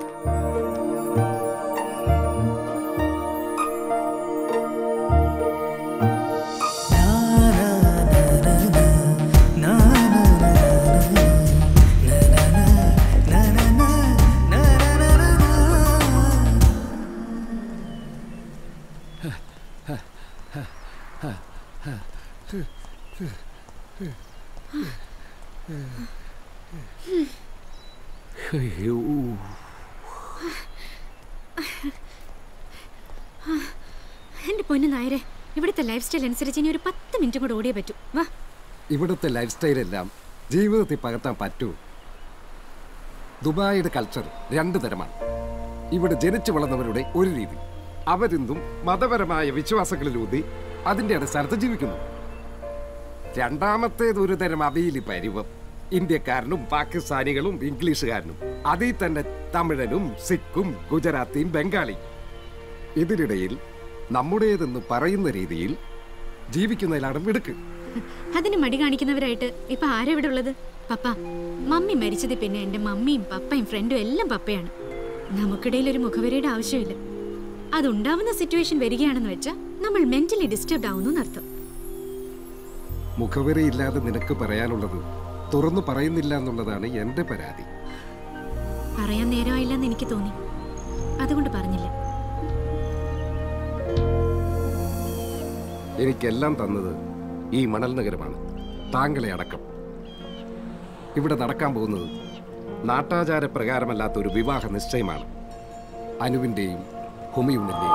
അയ്യോ എന്റെ പൊന്നു നായരെ ഇവിടുത്തെ ലൈഫ് സ്റ്റൈൽ അനുസരിച്ച് ഇനി ഒരു പത്ത് മിനിറ്റ് കൂടെ ഓടിയേ പറ്റൂ വാ ഇവിടുത്തെ ലൈഫ് സ്റ്റൈലെല്ലാം ജീവിതത്തിൽ പകർത്താൻ പറ്റൂ ദുബായിയുടെ കൾച്ചർ രണ്ടു തരമാണ് ഇവിടെ ജനിച്ചു വളർന്നവരുടെ ഒരു രീതി അവരിന്നും മതപരമായ വിശ്വാസങ്ങളിലൂന്നി അതിന്റെ അടിസ്ഥാനത്ത് ജീവിക്കുന്നു രണ്ടാമത്തേത് ഒരു തരം അവിയിലി പരിവം ഇന്ത്യക്കാരനും പാകിസ്ഥാനികളും ഇംഗ്ലീഷുകാരനും അതിൽ തന്നെ തമിഴനും സിഖും ഗുജറാത്തിയും ബംഗാളിയും ഇതിനിടയിൽ നമ്മുടേതെന്ന് പറയുന്ന രീതിയിൽ ജീവിക്കുന്നതിലാണ് മിടുക്ക് അതിന് മടി കാണിക്കുന്നവരായിട്ട് ഇപ്പൊ ആരാ ഇവിടെ ഉള്ളത് പപ്പ മമ്മി മരിച്ചത് പിന്നെ എന്റെ മമ്മിയും പപ്പയും ഫ്രണ്ടും എല്ലാം പപ്പയാണ് നമുക്കിടയിൽ ഒരു മുഖവരിയുടെ ആവശ്യമില്ല അതുണ്ടാവുന്ന സിറ്റുവേഷൻ വരികയാണെന്ന് വെച്ചാൽ നമ്മൾ മെന്റലി ഡിസ്റ്റർബ്ഡ് ആവുന്നു എന്നർത്ഥം മുഖവരയില്ലാതെ നിനക്ക് പറയാനുള്ളത് തുറന്നു പറയുന്നില്ല എന്നുള്ളതാണ് എന്റെ പരാതി പറയാൻ നേരമായില്ലെന്ന് എനിക്ക് തോന്നി അതുകൊണ്ട് പറഞ്ഞില്ല എനിക്കെല്ലാം തന്നത് ഈ മണൽ നഗരമാണ് താങ്കളെ അടക്കം ഇവിടെ നടക്കാൻ പോകുന്നത് നാട്ടാചാര പ്രകാരമല്ലാത്ത ഒരു വിവാഹ നിശ്ചയമാണ് അനുവിൻ്റെയും ഹുമയൂണിൻ്റെയും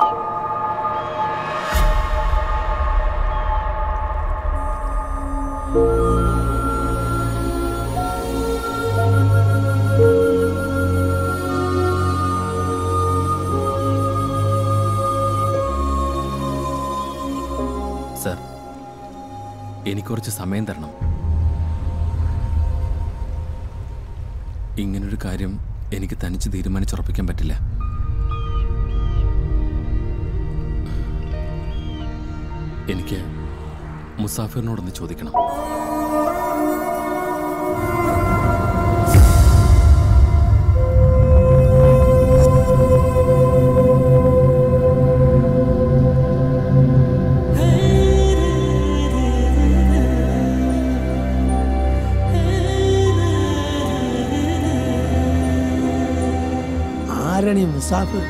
സർ എനിക്ക് കുറച്ച് സമയം തരണം ഇങ്ങനൊരു കാര്യം എനിക്ക് തനിച്ച് തീരുമാനിച്ചുറപ്പിക്കാൻ പറ്റില്ല എനിക്ക് മുസാഫിറിനോടൊന്ന് ചോദിക്കണം ആരണി മുസാഫിർ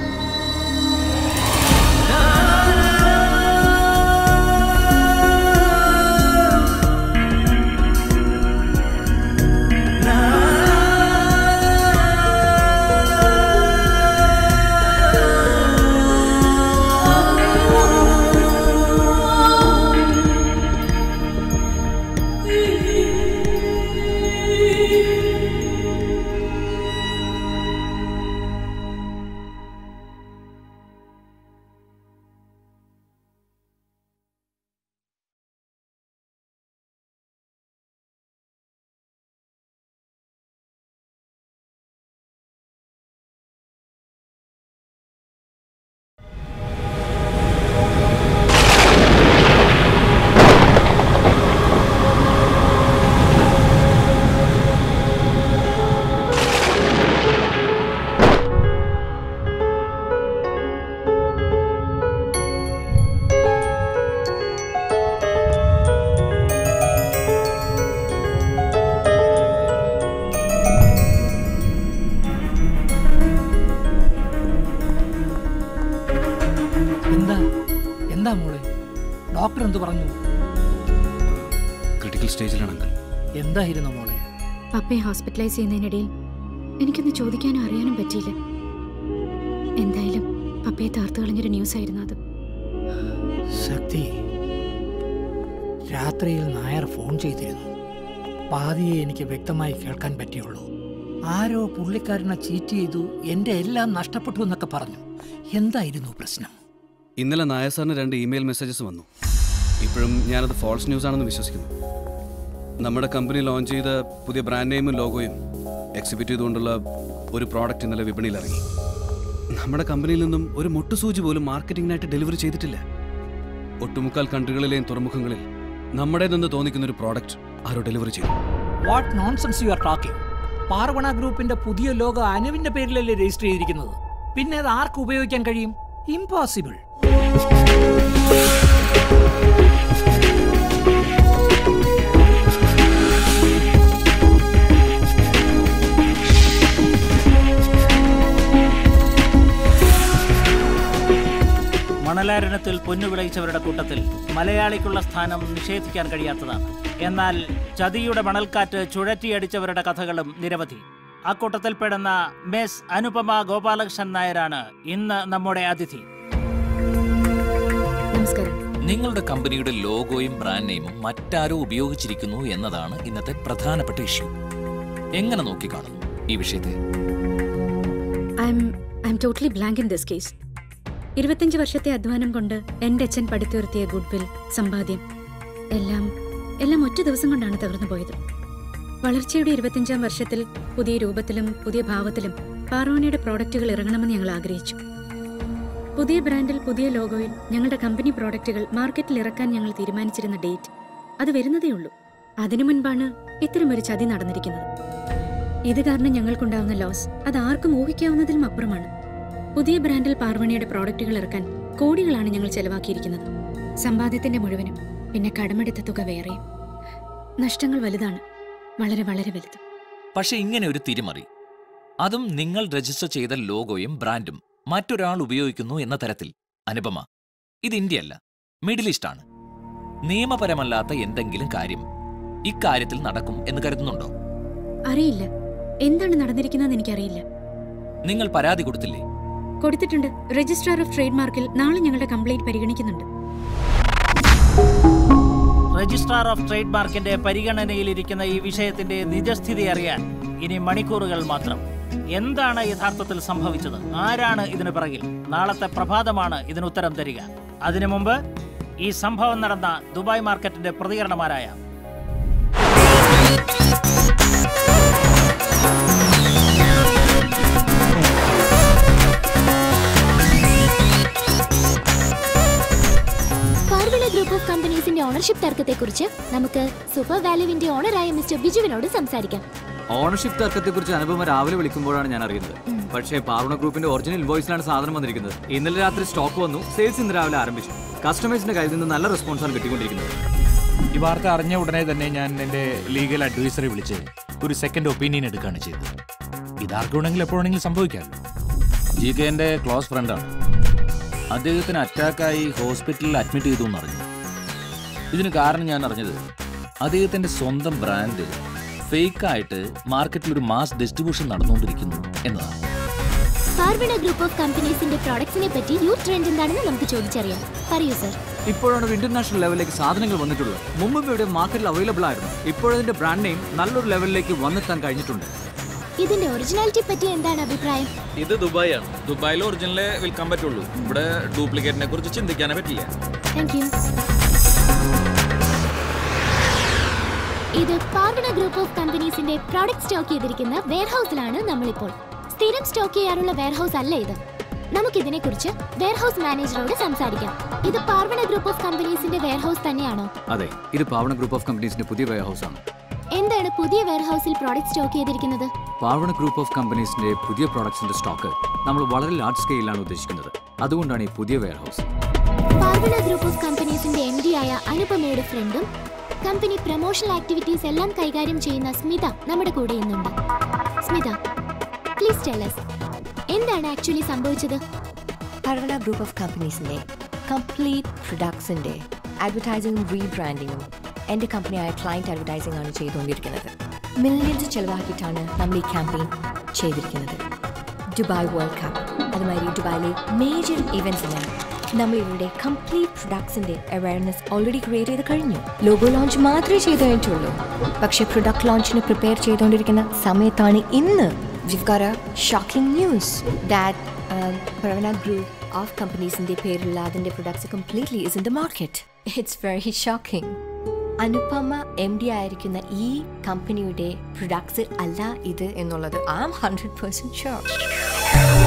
എന്താ എന്താ മോളെ ഡോക്ടർ എന്ത് പറഞ്ഞു ക്രിട്ടിക്കൽ സ്റ്റേജിലാണ് അങ്കിൾ എന്തായിരുന്നു മോളെ പപ്പയെ ഹോസ്പിറ്റലൈസ് ചെയ്യുന്നതിനിടയിൽ എനിക്കൊന്ന് ചോദിക്കാനും അറിയാനും പറ്റിയില്ല എന്തായാലും പപ്പയെ തകർത്ത് കളഞ്ഞൊരു ന്യൂസ് ആയിരുന്നു അത് ശക്തി രാത്രിയിൽ നായർ ഫോൺ ചെയ്തിരുന്നു പാതിയെ എനിക്ക് വ്യക്തമായി കേൾക്കാൻ പറ്റിയുള്ളൂ ആരോ പുള്ളിക്കാരനെ ചീറ്റ് ചെയ്തു എൻ്റെ എല്ലാം നഷ്ടപ്പെട്ടു എന്നൊക്കെ പറഞ്ഞു എന്തായിരുന്നു പ്രശ്നം ഇന്നലെ നായർ സാറിന് രണ്ട് ഇമെയിൽ മെസ്സേജസ് വന്നു ഇപ്പോഴും ഞാനത് ഫോൾസ് ന്യൂസ് ആണെന്ന് വിശ്വസിക്കുന്നു നമ്മുടെ കമ്പനി ലോഞ്ച് ചെയ്ത പുതിയ ബ്രാൻഡ് നെയിമും ലോഗോയും എക്സിബിറ്റ് ചെയ്തുകൊണ്ടുള്ള ഒരു പ്രോഡക്റ്റ് ഇന്നലെ വിപണിയിൽ ഇറങ്ങി നമ്മുടെ കമ്പനിയിൽ നിന്നും ഒരു മുട്ടുസൂചി പോലും മാർക്കറ്റിംഗിനായിട്ട് ഡെലിവറി ചെയ്തിട്ടില്ല ഒട്ടുമുക്കാൽ കൺട്രികളിലെയും തുറമുഖങ്ങളിൽ നമ്മുടേതെന്ന് തോന്നിക്കുന്ന ഒരു പ്രോഡക്റ്റ് ആരോ ഡെലിവറി ചെയ്തു what nonsense you are talking Parvana ഗ്രൂപ്പിന്റെ പുതിയ ലോഗോ അനുവിന്റെ പേരിലല്ലേ രജിസ്റ്റർ ചെയ്തിരിക്കുന്നത് പിന്നെ അത് ആർക്ക് ഉപയോഗിക്കാൻ കഴിയും ഇമ്പോസിബിൾ മണലാരണത്തിൽ പൊന്നു വിളയിച്ചവരുടെ കൂട്ടത്തിൽ മലയാളിക്കുള്ള സ്ഥാനം നിഷേധിക്കാൻ കഴിയാത്തതാണ് എന്നാൽ ചതിയുടെ മണൽക്കാറ്റ് ചുഴറ്റിയടിച്ചവരുടെ കഥകളും നിരവധി അക്കൂട്ടത്തിൽപ്പെടുന്ന മെസ് അനുപമ ഗോപാലകൃഷ്ണൻ നായരാണ് ഇന്ന് നമ്മുടെ അതിഥി നമസ്കാരം നിങ്ങളുടെ കമ്പനിയുടെ ലോഗോയും ബ്രാൻഡ് നെയിമും മറ്റാരോ ഉപയോഗിച്ചിരിക്കുന്നു എന്നതാണ് ഇന്നത്തെ പ്രധാനപ്പെട്ട ഇഷ്യൂ എങ്ങനെ നോക്കിക്കാണുന്നു ഈ വിഷയത്തെ I'm I'm totally blank in this case ഇരുപത്തിയഞ്ച് വർഷത്തെ അധ്വാനം കൊണ്ട് എൻ്റെ അച്ഛൻ പടുത്തുയർത്തിയ ഗുഡ് വിൽ സമ്പാദ്യം എല്ലാം എല്ലാം ഒറ്റ ദിവസം കൊണ്ടാണ് തകർന്നു പോയത് വളർച്ചയുടെ ഇരുപത്തിയഞ്ചാം വർഷത്തിൽ പുതിയ രൂപത്തിലും പുതിയ ഭാവത്തിലും പാർവണിയുടെ പ്രോഡക്റ്റുകൾ ഇറങ്ങണമെന്ന് ഞങ്ങൾ ആഗ്രഹിച്ചു പുതിയ ബ്രാൻഡിൽ പുതിയ ലോഗോയിൽ ഞങ്ങളുടെ കമ്പനി പ്രോഡക്റ്റുകൾ മാർക്കറ്റിൽ ഇറക്കാൻ ഞങ്ങൾ തീരുമാനിച്ചിരുന്ന ഡേറ്റ് അത് വരുന്നതേ ഉള്ളൂ അതിനു മുൻപാണ് ഇത്തരമൊരു ചതി നടന്നിരിക്കുന്നത് ഇത് കാരണം ഞങ്ങൾക്കുണ്ടാവുന്ന ലോസ് അത് ആർക്കും ഊഹിക്കാവുന്നതിലും അപ്പുറമാണ് പുതിയ ബ്രാൻഡിൽ പാർവണിയുടെ പ്രോഡക്റ്റുകൾ ഇറക്കാൻ കോടികളാണ് ഞങ്ങൾ ചെലവാക്കിയിരിക്കുന്നത് സമ്പാദ്യത്തിന്റെ മുഴുവനും പിന്നെ കടമെടുത്ത തുക വേറെയും നഷ്ടങ്ങൾ വലുതാണ് വളരെ വളരെ വലുത് പക്ഷെ ഇങ്ങനെ ഒരു തിരിമറി അതും നിങ്ങൾ രജിസ്റ്റർ ചെയ്ത ലോഗോയും ബ്രാൻഡും മറ്റൊരാൾ ഉപയോഗിക്കുന്നു എന്ന തരത്തിൽ അനുപമ ഇത് ഇന്ത്യയല്ല മിഡിൽ ഈസ്റ്റ് ആണ് നിയമപരമല്ലാത്ത എന്തെങ്കിലും കാര്യം ഇക്കാര്യത്തിൽ നടക്കും എന്ന് കരുതുന്നുണ്ടോ അറിയില്ല എന്താണ് നടന്നിരിക്കുന്നതെന്ന് എനിക്കറിയില്ല നിങ്ങൾ പരാതി കൊടുത്തില്ലേ കൊടുത്തിട്ടുണ്ട് രജിസ്ട്രാർ ഓഫ് ട്രേഡ് മാർക്കിൽ നാളെ ഞങ്ങളുടെ കംപ്ലൈന്റ് പരിഗണിക്കുന്നുണ്ട് രജിസ്ട്രാർ ഓഫ് ട്രേഡ് മാർക്കിന്റെ പരിഗണനയിലിരിക്കുന്ന ഈ വിഷയത്തിന്റെ നിജസ്ഥിതി അറിയാൻ ഇനി മണിക്കൂറുകൾ മാത്രം എന്താണ് യഥാർത്ഥത്തിൽ സംഭവിച്ചത് ആരാണ് ഇതിനു പിറകിൽ നാളത്തെ പ്രഭാതമാണ് ഇതിന് ഉത്തരം തരിക അതിനു മുമ്പ് ഈ സംഭവം നടന്ന ദുബായ് മാർക്കറ്റിന്റെ പ്രതികരണമാരായ പാർവണ ഗ്രൂപ്പ് ഓഫ് കമ്പനീസിന്റെ ഓണർഷിപ്പ് തർക്കത്തെക്കുറിച്ച് നമുക്ക് സൂപ്പർ വാല്യുവിന്റെ ഓണറായ മിസ്റ്റർ ബിജുവിനോട് സംസാരിക്കാം ഓണർഷിപ്പ് തർക്കത്തെക്കുറിച്ച് അനുപമ രാവിലെ വിളിക്കുമ്പോഴാണ് ഞാൻ അറിയുന്നത് പക്ഷേ പാർവണ ഗ്രൂപ്പിന്റെ ഒറിജിനൽ ഇൻവോയ്സിലാണ് സാധനം വന്നിരിക്കുന്നത് ഇന്നലെ രാത്രി സ്റ്റോക്ക് വന്നു സെയിൽസ് ഇന്ന് രാവിലെ ആരംഭിച്ചു കസ്റ്റമേഴ്സിന്റെ കയ്യിൽ നിന്ന് നല്ല റെസ്പോൺസാണ് കിട്ടിക്കൊണ്ടിരിക്കുന്നത് ഈ വാർത്ത അറിഞ്ഞ ഉടനെ തന്നെ ഞാൻ എൻ്റെ ലീഗൽ അഡ്വൈസറെ വിളിച്ച് ഒരു സെക്കൻഡ് ഒപ്പീനിയൻ എടുക്കുകയാണ് ചെയ്തത് ഇതാർക്ക് വേണമെങ്കിലും എപ്പോഴാണെങ്കിലും സംഭവിക്കാമല്ലോ ജി കെ എൻ്റെ ക്ലോസ് ഫ്രണ്ടാണ് അദ്ദേഹത്തിന് അറ്റാക്കായി ഹോസ്പിറ്റലിൽ അഡ്മിറ്റ് ചെയ്തു എന്നറിഞ്ഞു ഇതിന് കാരണം ഞാൻ അറിഞ്ഞത് അദ്ദേഹത്തിൻ്റെ സ്വന്തം ബ്രാൻഡ് ഫേക്കായിട്ട് മാർക്കറ്റിൽ ഒരു മാസ് ഡിസ്ട്രിബ്യൂഷൻ നടന്നുകൊണ്ടിരിക്കുന്നു എന്നതാണ് പാർവണ ഗ്രൂപ്പ് ഓഫ് കമ്പനീസിന്റെ പ്രോഡക്ട്സിനെ പറ്റി യൂത്ത് ട്രെൻഡ് എന്താണെന്ന് നമുക്ക് ചോദിച്ചറിയാം പറയൂ സർ ഇപ്പോഴാണ് ഒരു ഇന്റർനാഷണൽ ലെവലിലേക്ക് സാധനങ്ങൾ വന്നിട്ടുള്ളത് മുമ്പ് ഇവിടെ മാർക്കറ്റിൽ അവൈലബിൾ ആയിരുന്നു ഇപ്പോഴതിന്റെ ബ്രാൻഡ് നെയിം നല്ലൊരു ലെവലിലേക്ക് വന്നെത്താൻ കഴിഞ്ഞിട്ടുണ്ട് ഇതിന്റെ ഒറിജിനാലിറ്റി പറ്റി എന്താണ് അഭിപ്രായം ഇത് ദുബായ് ആണ് ദുബായിൽ ഒറിജിനലെ വിൽക്കാൻ പറ്റുള്ളൂ ഇവിടെ ഡ്യൂപ്ലിക്കേറ്റിനെ കുറിച്ച് ചിന്തിക്കാനേ പറ്റില്ല താങ്ക് യു ഇത് പാർവണ ഗ്രൂപ്പ് ഓഫ് കമ്പനീസിന്റെ പ്രോഡക്റ്റ് സ്റ്റോക്ക് ചെയ്തിരിക്കുന്ന വെയർഹൌസിലാണ് നമ്മളിപ്പോൾ സ്ഥിരം സ്റ്റോക്ക് ചെയ്യാറുള്ള വെയർഹൌസ് അല്ല ഇത് നമുക്കിതിനെ കുറിച്ച് വെയർഹൌസ് മാനേജറോട് സംസാരിക്കാം ഇത് പാർവണ ഗ്രൂപ്പ് ഓഫ് കമ്പനീസിന്റെ വെയർഹൌസ് തന്നെയാണോ അതെ ഇത് പാവണ ഗ്രൂപ്പ് ഓഫ് കമ്പനീസിന്റെ പുതിയ വെയർ ഹൗസ് ആണ് എന്താണ് പുതിയ വെയർഹൌസിൽ പ്രോഡക്റ്റ് സ്റ്റോക്ക് ചെയ്തിരിക്കുന്നത് പാവണ ഗ്രൂപ്പ് ഓഫ് കമ്പനീസിന്റെ പുതിയ പ്രോഡക്ട്സിന്റെ സ്റ്റോക്ക് നമ്മൾ വളരെ ലാർജ് സ്കെയിലാണ് ഉദ്ദേശിക്കുന്നത് അതുകൊണ്ടാണ് ഈ പുതിയ warehouse Parvana group of കമ്പനീസിന്റെ എം ഡി ആയ അനുപമയുടെ ഫ്രണ്ടും കമ്പനി പ്രൊമോഷണൽ ആക്ടിവിറ്റീസ് എല്ലാം കൈകാര്യം ചെയ്യുന്ന സ്മിത നമ്മുടെ കൂടെ ഇന്നുണ്ട് സ്മിത പ്ലീസ് ടെല്ലസ് എന്താണ് ആക്ച്വലി സംഭവിച്ചത് പർവണ ഗ്രൂപ്പ് ഓഫ് കമ്പനീസിൻ്റെ കംപ്ലീറ്റ് പ്രൊഡക്ട്സിൻ്റെ അഡ്വർടൈസിങ്ങും റീബ്രാൻഡിങ്ങും എൻ്റെ കമ്പനിയായ ക്ലയൻറ്റ് അഡ്വർടൈസിംഗ് ആണ് ചെയ്തുകൊണ്ടിരിക്കുന്നത് മില്യൺസ് ചിലവാക്കിയിട്ടാണ് നമ്മൾ ഈ ക്യാമ്പയിൻ ചെയ്തിരിക്കുന്നത് ദുബായ് വേൾഡ് കപ്പ് അതുമാതിരി ദുബായിലെ മേജർ ഇവൻറ്റ്സിന് നമ്മൾ ഇവരുടെ കംപ്ലീറ്റ് പ്രൊഡക്ട്സിൻ്റെ അവയർനെസ് ഓൾറെഡി ക്രിയേറ്റ് ചെയ്ത് കഴിഞ്ഞു ലോഗോ ലോഞ്ച് മാത്രമേ ചെയ്തു കഴിഞ്ഞിട്ടുള്ളൂ പക്ഷേ പ്രൊഡക്റ്റ് ലോഞ്ചിന് പ്രിപ്പയർ ചെയ്തുകൊണ്ടിരിക്കുന്ന സമയത്താണ് ഇന്ന് we've got a shocking news that Parvana group of കമ്പനീസിൻ്റെ പേരുള്ള അതിൻ്റെ products completely is in the market it's very shocking Anupama M D ആയിരിക്കുന്ന ഈ കമ്പനിയുടെ പ്രൊഡക്ട്സ് അല്ല ഇത് എന്നുള്ളത് I am hundred percent sure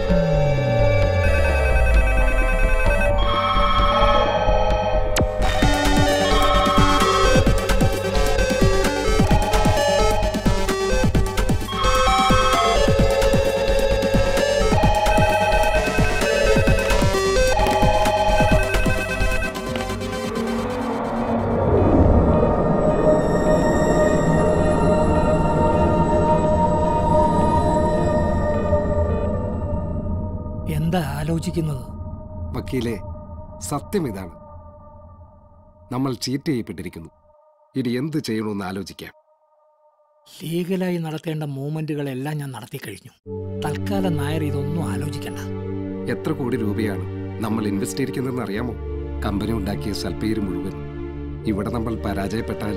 എന്താ ആലോചിക്കുന്നത് വക്കീലെ സത്യം ഇതാണ് നമ്മൾ ചീറ്റ് ചെയ്യപ്പെട്ടിരിക്കുന്നു ഇനി എന്ത് ചെയ്യണമെന്ന് ആലോചിക്കാം ലീഗലായി നടത്തേണ്ട മൂവ്മെന്റുകളെല്ലാം ഞാൻ നടത്തി കഴിഞ്ഞു തൽക്കാലം നായർ ഇതൊന്നും ആലോചിക്കണ്ട എത്ര കോടി രൂപയാണ് നമ്മൾ ഇൻവെസ്റ്റ് ചെയ്തിരിക്കുന്നതെന്ന് അറിയാമോ കമ്പനി ഉണ്ടാക്കിയ സൽപ്പേര് മുഴുവൻ ഇവിടെ നമ്മൾ പരാജയപ്പെട്ടാൽ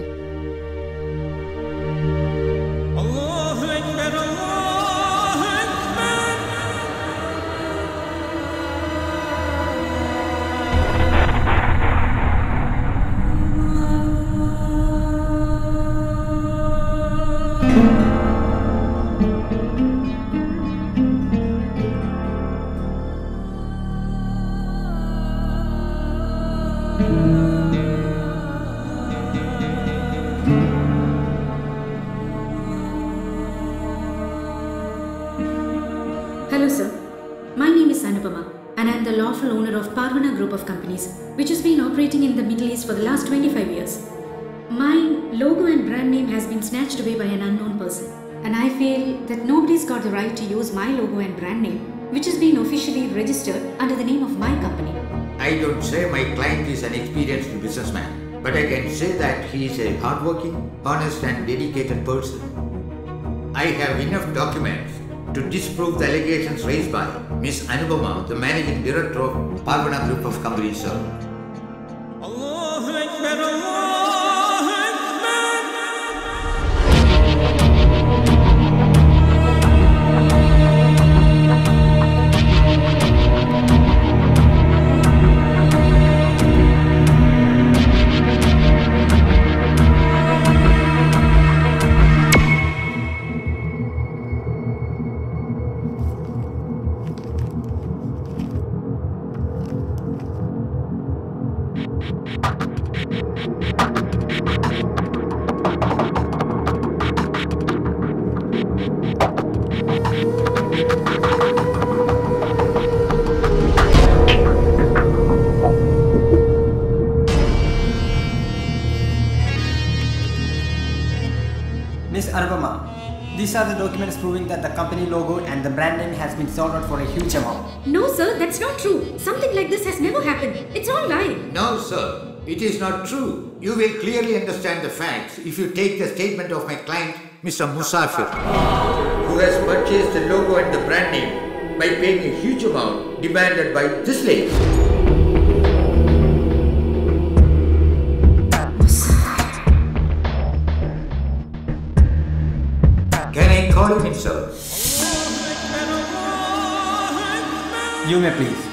Hello, sir. My name is Anupama, and I am the lawful owner of Parvana Group of Companies, which has been operating in the Middle East for the last 25 years. My logo and brand name has been snatched away by an unknown person, and I feel that nobody's got the right to use my logo and brand name, which has been officially registered under the name of my company. I don't say my client is an experienced businessman, but I can say that he is a hardworking, honest, and dedicated person. I have enough documents to disprove the allegations raised by Miss Anubama, the managing director of Parvana Group of Companies, sir. Miss Anupama, these are the documents proving that the company logo and the brand name has been sold out for a huge amount. No, sir, that's not true. Something like this has never happened. It's all lie. No, sir, it is not true. You will clearly understand the facts if you take the statement of my client, Mr. Musafir, who has purchased the logo and the brand name by paying a huge amount demanded by this lady. Can I call him in, sir? You may please.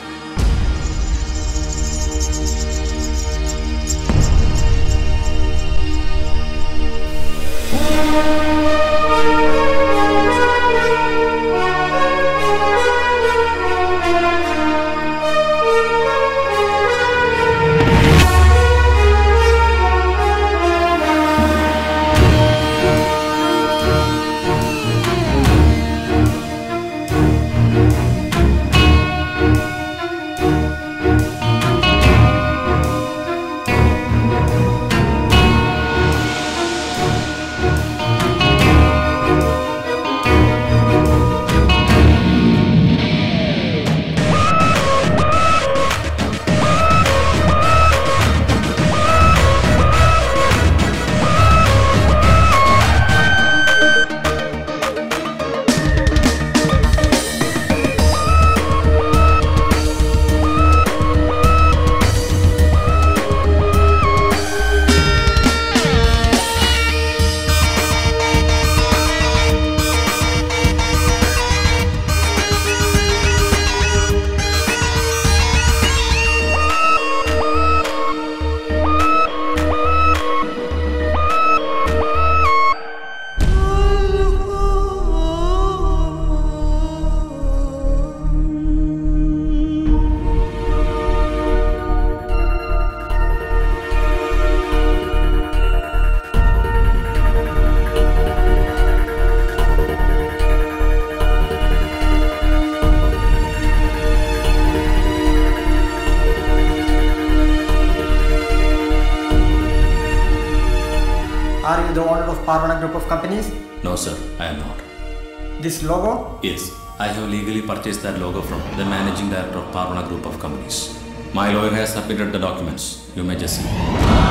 the owner of Parvana Group of Companies? No, sir, I am not. This logo? Yes, I have legally purchased that logo from the managing director of Parvana Group of Companies. My lawyer has submitted the documents. You may just see.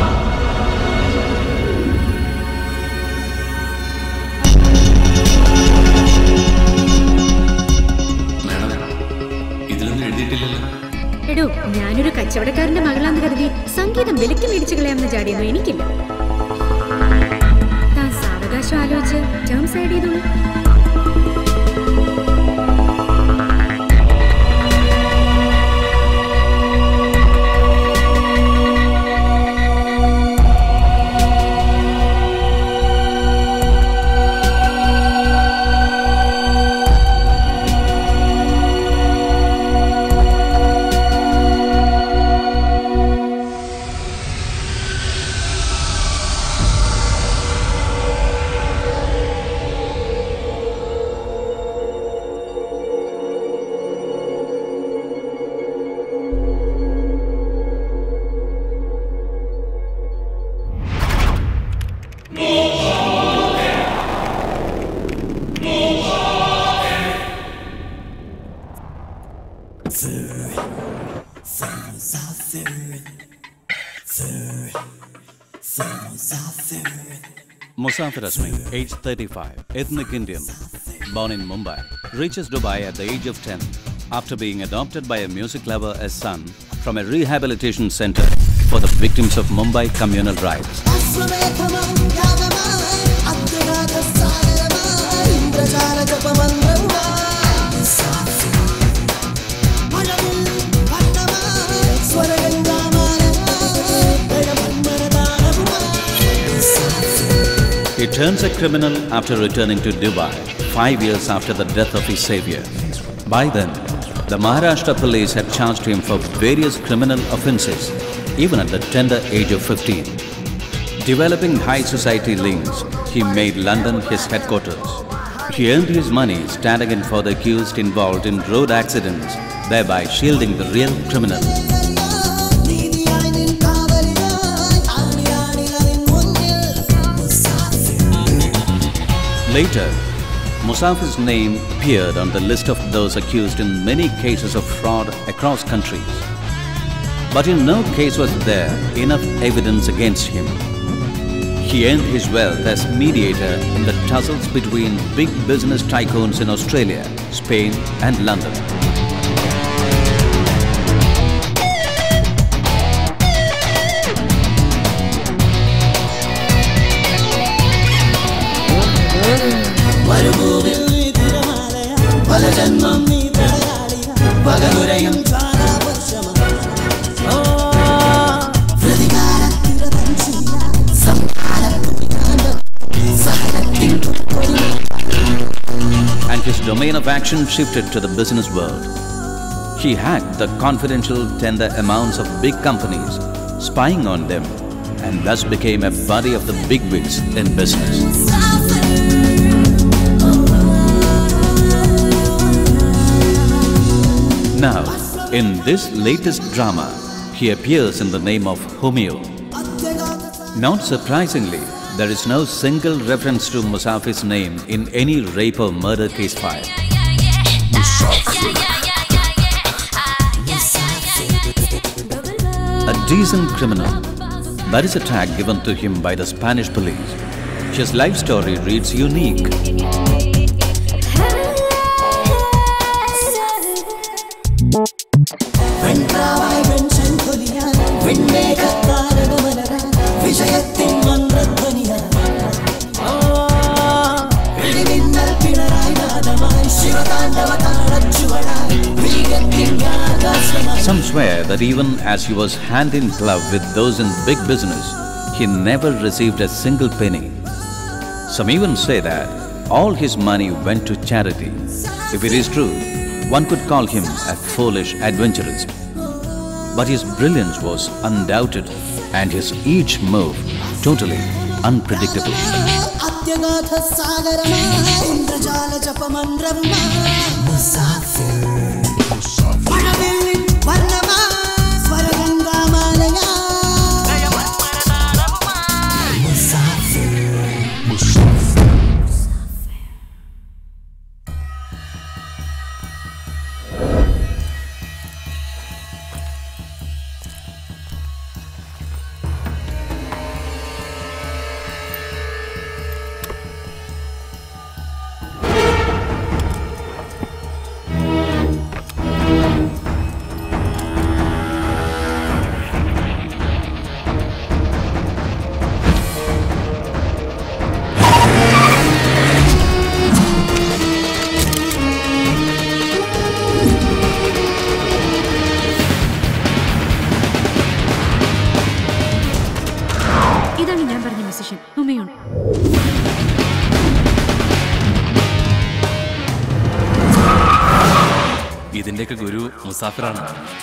Madam ഇതിലൊന്നും എഴുതിയിട്ടില്ലല്ലോ എടോ ഞാനൊരു കച്ചവടക്കാരന്റെ മകളാന്ന് കരുതി സംഗീതം വിലക്ക് മേടിച്ചു കളയാമെന്ന് ചാടിയൊന്നും എനിക്കില്ല താൻ സാവകാശം ആലോചിച്ച് ടേംസ് ആഡ് ചെയ്തോളൂ Musafir Asmi, age 35, ethnic Indian, born in Mumbai, reaches Dubai at the age of 10 after being adopted by a music lover as son from a rehabilitation center for the victims of Mumbai communal riots. He turns a criminal after returning to Dubai, five years after the death of his savior. By then, the Maharashtra police had charged him for various criminal offences, even at the tender age of 15. Developing high society links, he made London his headquarters. He earned his money standing in for the accused involved in road accidents, thereby shielding the real criminal. Later, Musafir's name appeared on the list of those accused in many cases of fraud across countries. But in no case was there enough evidence against him. He earned his wealth as mediator in the tussles between big business tycoons in Australia, Spain, and London. മരുഭൂമിൽ നീ തിരമാലയ പല ജന്മം നീ പടയാളിയ പകലുരയും ജ്വാലാവർഷമ ഓ പ്രതികാരത്തിരതൻ cheela സംഹാരത്തുണിയാണ്ട് സഹനത്തിൻ and his domain of action shifted to the business world. He hacked the confidential tender amounts of big companies, spying on them, and thus became a buddy of the bigwigs in business. Now, in this latest drama, he appears in the name of Homeo. Not surprisingly, there is no single reference to Musafir's name in any rape or murder case file. A decent criminal. That is a tag given to him by the Spanish police. His life story reads unique. വെൺപ്രാവായി വെൺശംഖൊലിയാൻ വെൺമേഘത്താരകമലരാൻ വിജയത്തിൻ മന്ത്രധ്വനിയാൻ ആ, ഇടിമിന്നൽ Pinarayi നാദമായി ശിവതാണ്ഡവ താളച്ചുവടായി വീര്യത്തിൻ ആകാശമായി Some swear that even as he was hand in glove with those in big business, he never received a single penny. Some even say that all his money went to charity. If it is true, one could call him a foolish adventurist. But his brilliance was undoubted and his each move totally unpredictable. അത്യഗാധ സാഗരമായി ഇന്ദ്രജാല ജപമന്ത്രവുമായി Musafir. മഴവില്ലിൻ വർണ്ണമായി സ്വരഗംഗാമാലയായി മുസാഫിർ. ഞാനൊരു മുസാഫിറാണ്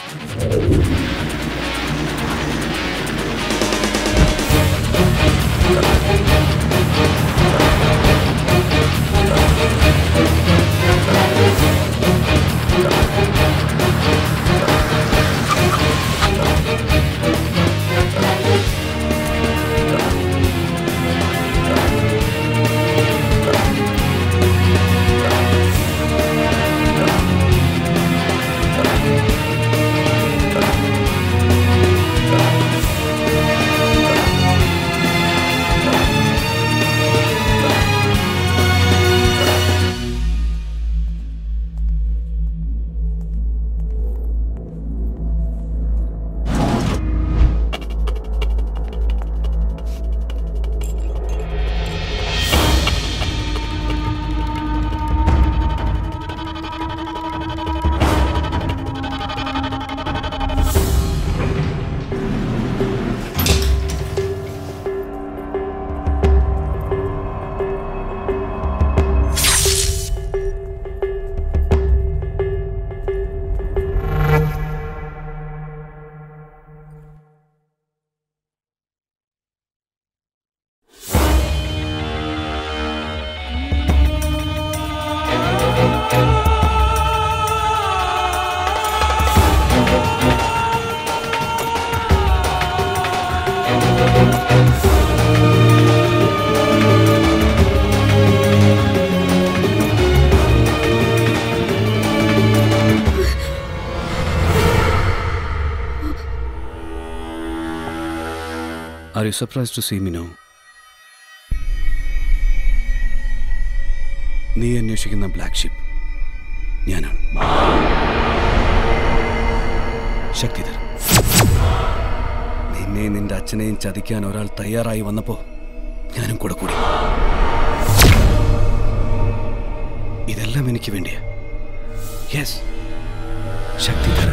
Are you surprised to see me now? നീ അന്വേഷിക്കുന്ന black ship ഞാനാണ് ശക്തിധർ നിന്നെയും നിന്റെ അച്ഛനെയും ചതിക്കാൻ ഒരാൾ തയ്യാറായി വന്നപ്പോ ഞാനും കൂടെ കൂടി ഇതെല്ലാം എനിക്ക് വേണ്ടിയാ yes Shaktidhar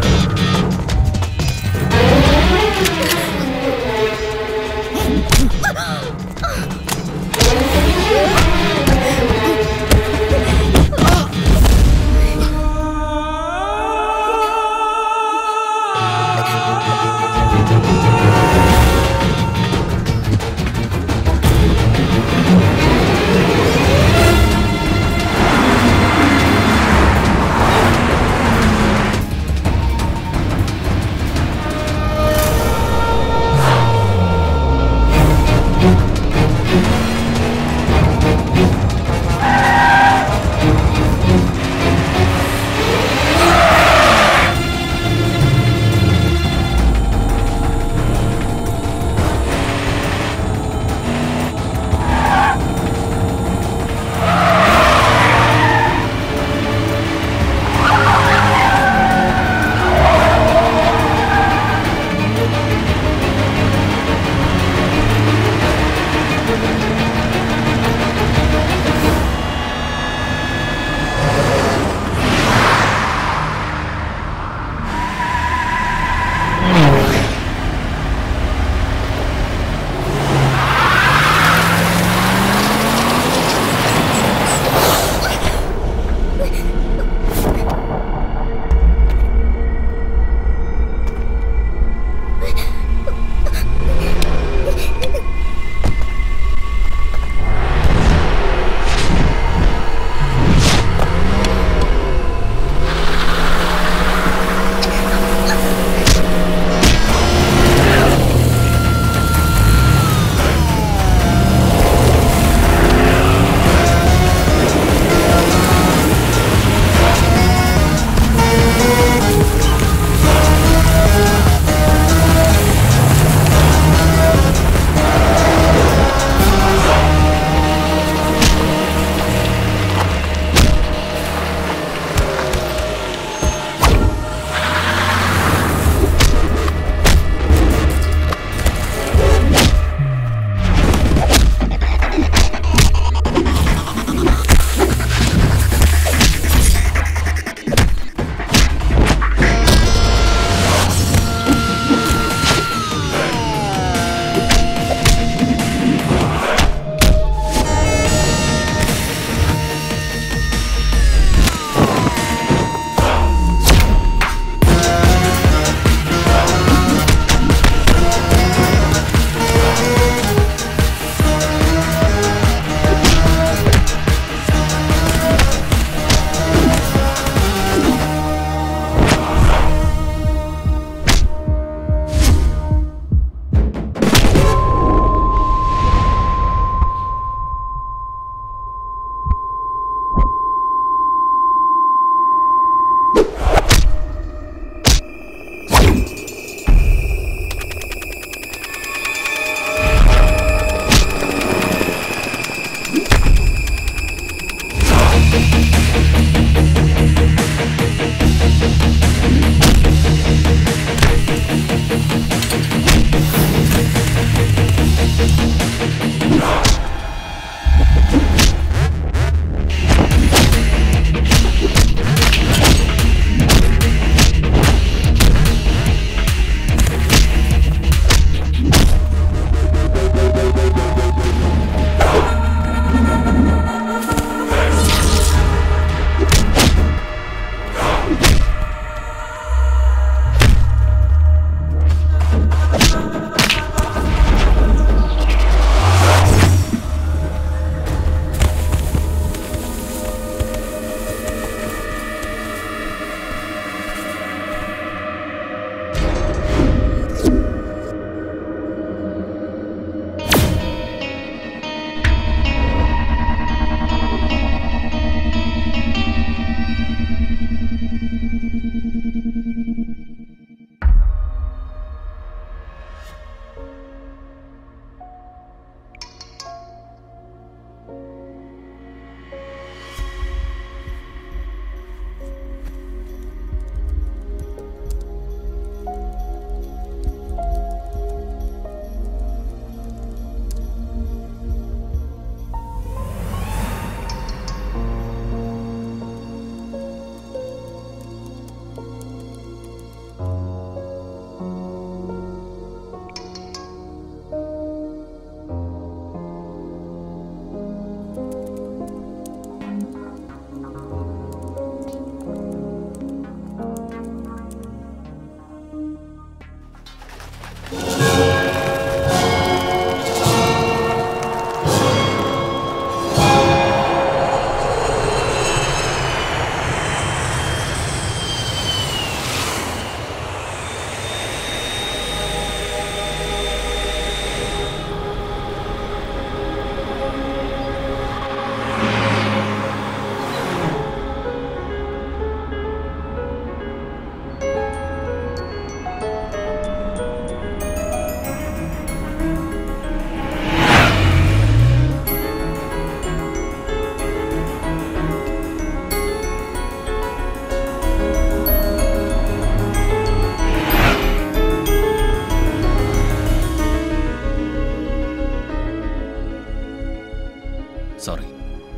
sorry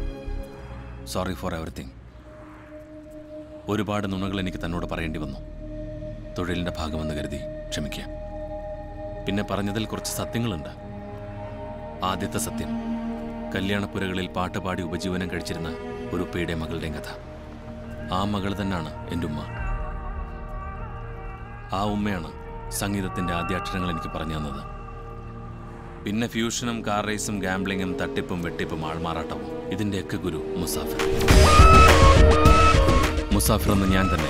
sorry for everything ഒരുപാട് നുണകൾ എനിക്ക് തന്നോട് പറയേണ്ടി വന്നു തൊഴിലിൻ്റെ ഭാഗമെന്ന് കരുതി ക്ഷമിക്കുക പിന്നെ പറഞ്ഞതിൽ കുറച്ച് സത്യങ്ങളുണ്ട് ആദ്യത്തെ സത്യം കല്യാണപ്പുരകളിൽ പാട്ടുപാടി ഉപജീവനം കഴിച്ചിരുന്ന ഒരു ഉപ്പയുടെ മകളുടെയും കഥ ആ മകൾ തന്നെയാണ് എൻ്റെ ഉമ്മ ആ ഉമ്മയാണ് സംഗീതത്തിൻ്റെ ആദ്യാക്ഷരങ്ങൾ എനിക്ക് പറഞ്ഞു തന്നത് പിന്നെ ഫ്യൂഷനും കാർ റേസും ഗാംബ്ലിങ്ങും തട്ടിപ്പും വെട്ടിപ്പും ആൾമാറാട്ടവും ഇതിൻ്റെയൊക്കെ ഗുരു മുസാഫിർ മുസാഫിർ എന്ന് ഞാൻ തന്നെ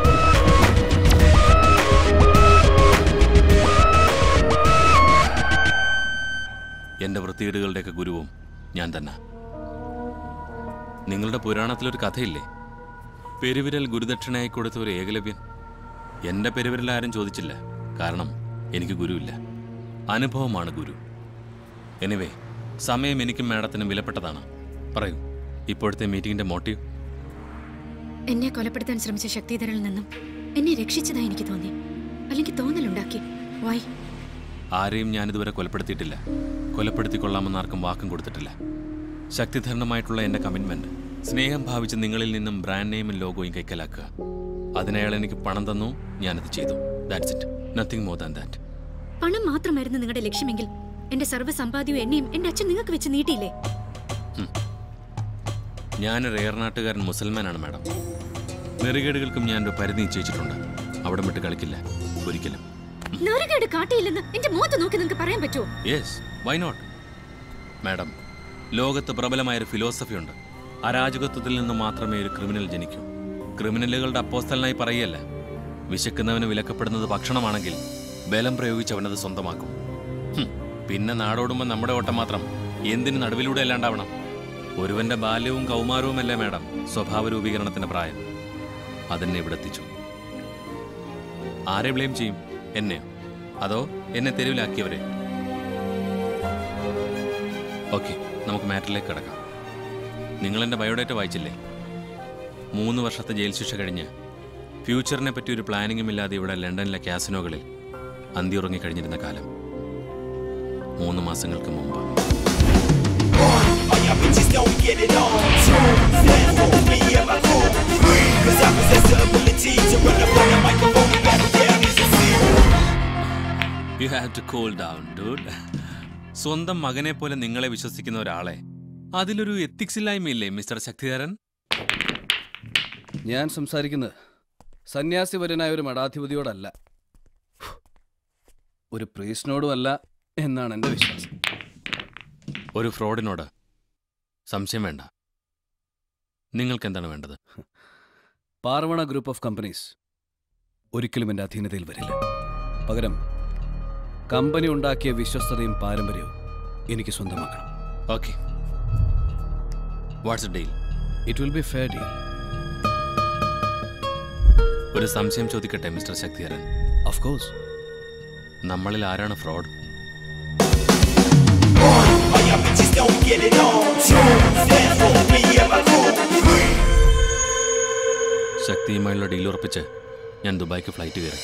എൻ്റെ വൃത്തികേടുകളുടെയൊക്കെ ഗുരുവും ഞാൻ തന്നെ നിങ്ങളുടെ പുരാണത്തിലൊരു കഥയില്ലേ പെരുവിരൽ ഗുരുദക്ഷിണയായി കൊടുത്ത ഒരു ഏകലവ്യൻ എൻ്റെ പെരുവിരൽ ആരും ചോദിച്ചില്ല കാരണം എനിക്ക് ഗുരുവില്ല അനുഭവമാണ് ഗുരു എനിവേ സമയം എനിക്കും മാഡത്തിനും വിലപ്പെട്ടതാണ് പറയൂ ഇപ്പോഴത്തെ മീറ്റിംഗിന്റെ മോട്ടീവ് എന്നെ കൊലപ്പെടുത്താൻ ശ്രമിച്ച ശക്തിധരനിൽ നിന്നും എന്നെ രക്ഷിച്ചതായി എനിക്ക് തോന്നി അല്ലെങ്കിൽ തോന്നലുണ്ടാക്കി വൈ ആരെയും ഞാനിതുവരെ കൊലപ്പെടുത്തിയിട്ടില്ല കൊലപ്പെടുത്തിക്കൊള്ളാമെന്ന് ആർക്കും വാക്കും കൊടുത്തിട്ടില്ല ശക്തിധരണമായിട്ടുള്ള എൻ്റെ കമ്മിറ്റ്മെന്റ് സ്നേഹം ഭാവിച്ച് നിങ്ങളിൽ നിന്നും ബ്രാൻഡ് നെയിമും ലോഗോയും കൈക്കലാക്കുക അതിനയാൾ എനിക്ക് പണം തന്നു ഞാനത് ചെയ്തു that's it nothing more than that പണം മാത്രമായിരുന്നു നിങ്ങളുടെ ലക്ഷ്യമെങ്കിൽ എന്റെ സർവ്വസമ്പാദ്യവും എന്നെയും എന്റെ അച്ഛൻ നിങ്ങൾക്ക് വെച്ച് നീട്ടിയില്ലേ ഞാനൊരു ഏറനാട്ടുകാരൻ മുസൽമാനാണ് മാഡം നെറികേടുകൾക്കും ഞാനൊരു പരിധി നിശ്ചയിച്ചിട്ടുണ്ട് അവിടെ വിട്ട് കളിക്കില്ല ഒരിക്കലും നറുകേട് കാട്ടിയില്ലെന്ന് എന്റെ മുഖത്ത് നോക്കി നിങ്ങൾക്ക് പറയാൻ പറ്റുമോ യെസ് വൈ നോട്ട് മാഡം ലോകത്ത് പ്രബലമായൊരു ഫിലോസഫി ഉണ്ട് അരാജകത്വത്തിൽ നിന്ന് മാത്രമേ ഒരു ക്രിമിനൽ ജനിക്കൂ ക്രിമിനലുകളുടെ അപ്പോസ്തലനായി പറയല്ല വിശക്കുന്നവന് വിലക്കപ്പെടുന്നത് ഭക്ഷണമാണെങ്കിൽ ബലം പ്രയോഗിച്ച് അവനത് സ്വന്തമാക്കും ഹും, പിന്നെ നാടോടുമ്പോൾ നമ്മുടെ ഓട്ടം മാത്രം എന്തിന് നടുവിലൂടെ അല്ലാണ്ടാവണം ഒരുവന്റെ ബാല്യവും കൗമാരവുമല്ലേ മാഡം സ്വഭാവ രൂപീകരണത്തിന്റെ പ്രായം അതെന്നെ ഇവിടെ എത്തിച്ചു ആരെ ബ്ലെയിം ചെയ്യും എന്നെയോ അതോ എന്നെ തെരുവിലാക്കിയവരെ ഓക്കെ നമുക്ക് മാറ്ററിലേക്ക് കിടക്കാം നിങ്ങൾ എൻ്റെ ബയോഡേറ്റ വായിച്ചില്ലേ മൂന്ന് വർഷത്തെ ജയിൽ ശിക്ഷ കഴിഞ്ഞ് ഫ്യൂച്ചറിനെ പറ്റി ഒരു പ്ലാനിങ്ങും ഇല്ലാതെ ഇവിടെ ലണ്ടനിലെ ക്യാസിനോകളിൽ അന്തി ഉറങ്ങിക്കഴിഞ്ഞിരുന്ന കാലം മൂന്ന് മാസങ്ങൾക്ക് മുമ്പ് you have to cool down dude സ്വന്തം മകനെ പോലെ നിങ്ങളെ വിശ്വസിക്കുന്ന ഒരാളെ അതിലൊരു എത്തിക്സ് ഇല്ലായ്മയില്ലേ മിസ്റ്റർ ശക്തിധരൻ ഞാൻ സംസാരിക്കുന്നത് സന്യാസിവരനായ ഒരു മഠാധിപതിയോടല്ല ഒരു പ്രീസ്റ്റിനോടുമല്ല എന്നാണ് എൻ്റെ വിശ്വാസം ഒരു ഫ്രോഡിനോട് സംശയം വേണ്ട നിങ്ങൾക്ക് എന്താണ് വേണ്ടത് പാർവണ ഗ്രൂപ്പ് ഓഫ് കമ്പനീസ് ഒരിക്കലും എൻ്റെ അധീനതയിൽ വരില്ല പകരം കമ്പനി ഉണ്ടാക്കിയ വിശ്വസ്തതയും പാരമ്പര്യവും എനിക്ക് സ്വന്തമാക്കണം okay what's deal it will be fair deal ഒരു സംശയം ചോദിക്കട്ടെ മിസ്റ്റർ ശക്തിധരൻ ഓഫ് കോഴ്സ് നമ്മളിൽ ആരാണ് ഫ്രോഡ് ശക്തിയുമായുള്ള ഡീൽ ഉറപ്പിച്ച് ഞാൻ ദുബായ്ക്ക് ഫ്ലൈറ്റ് കയറി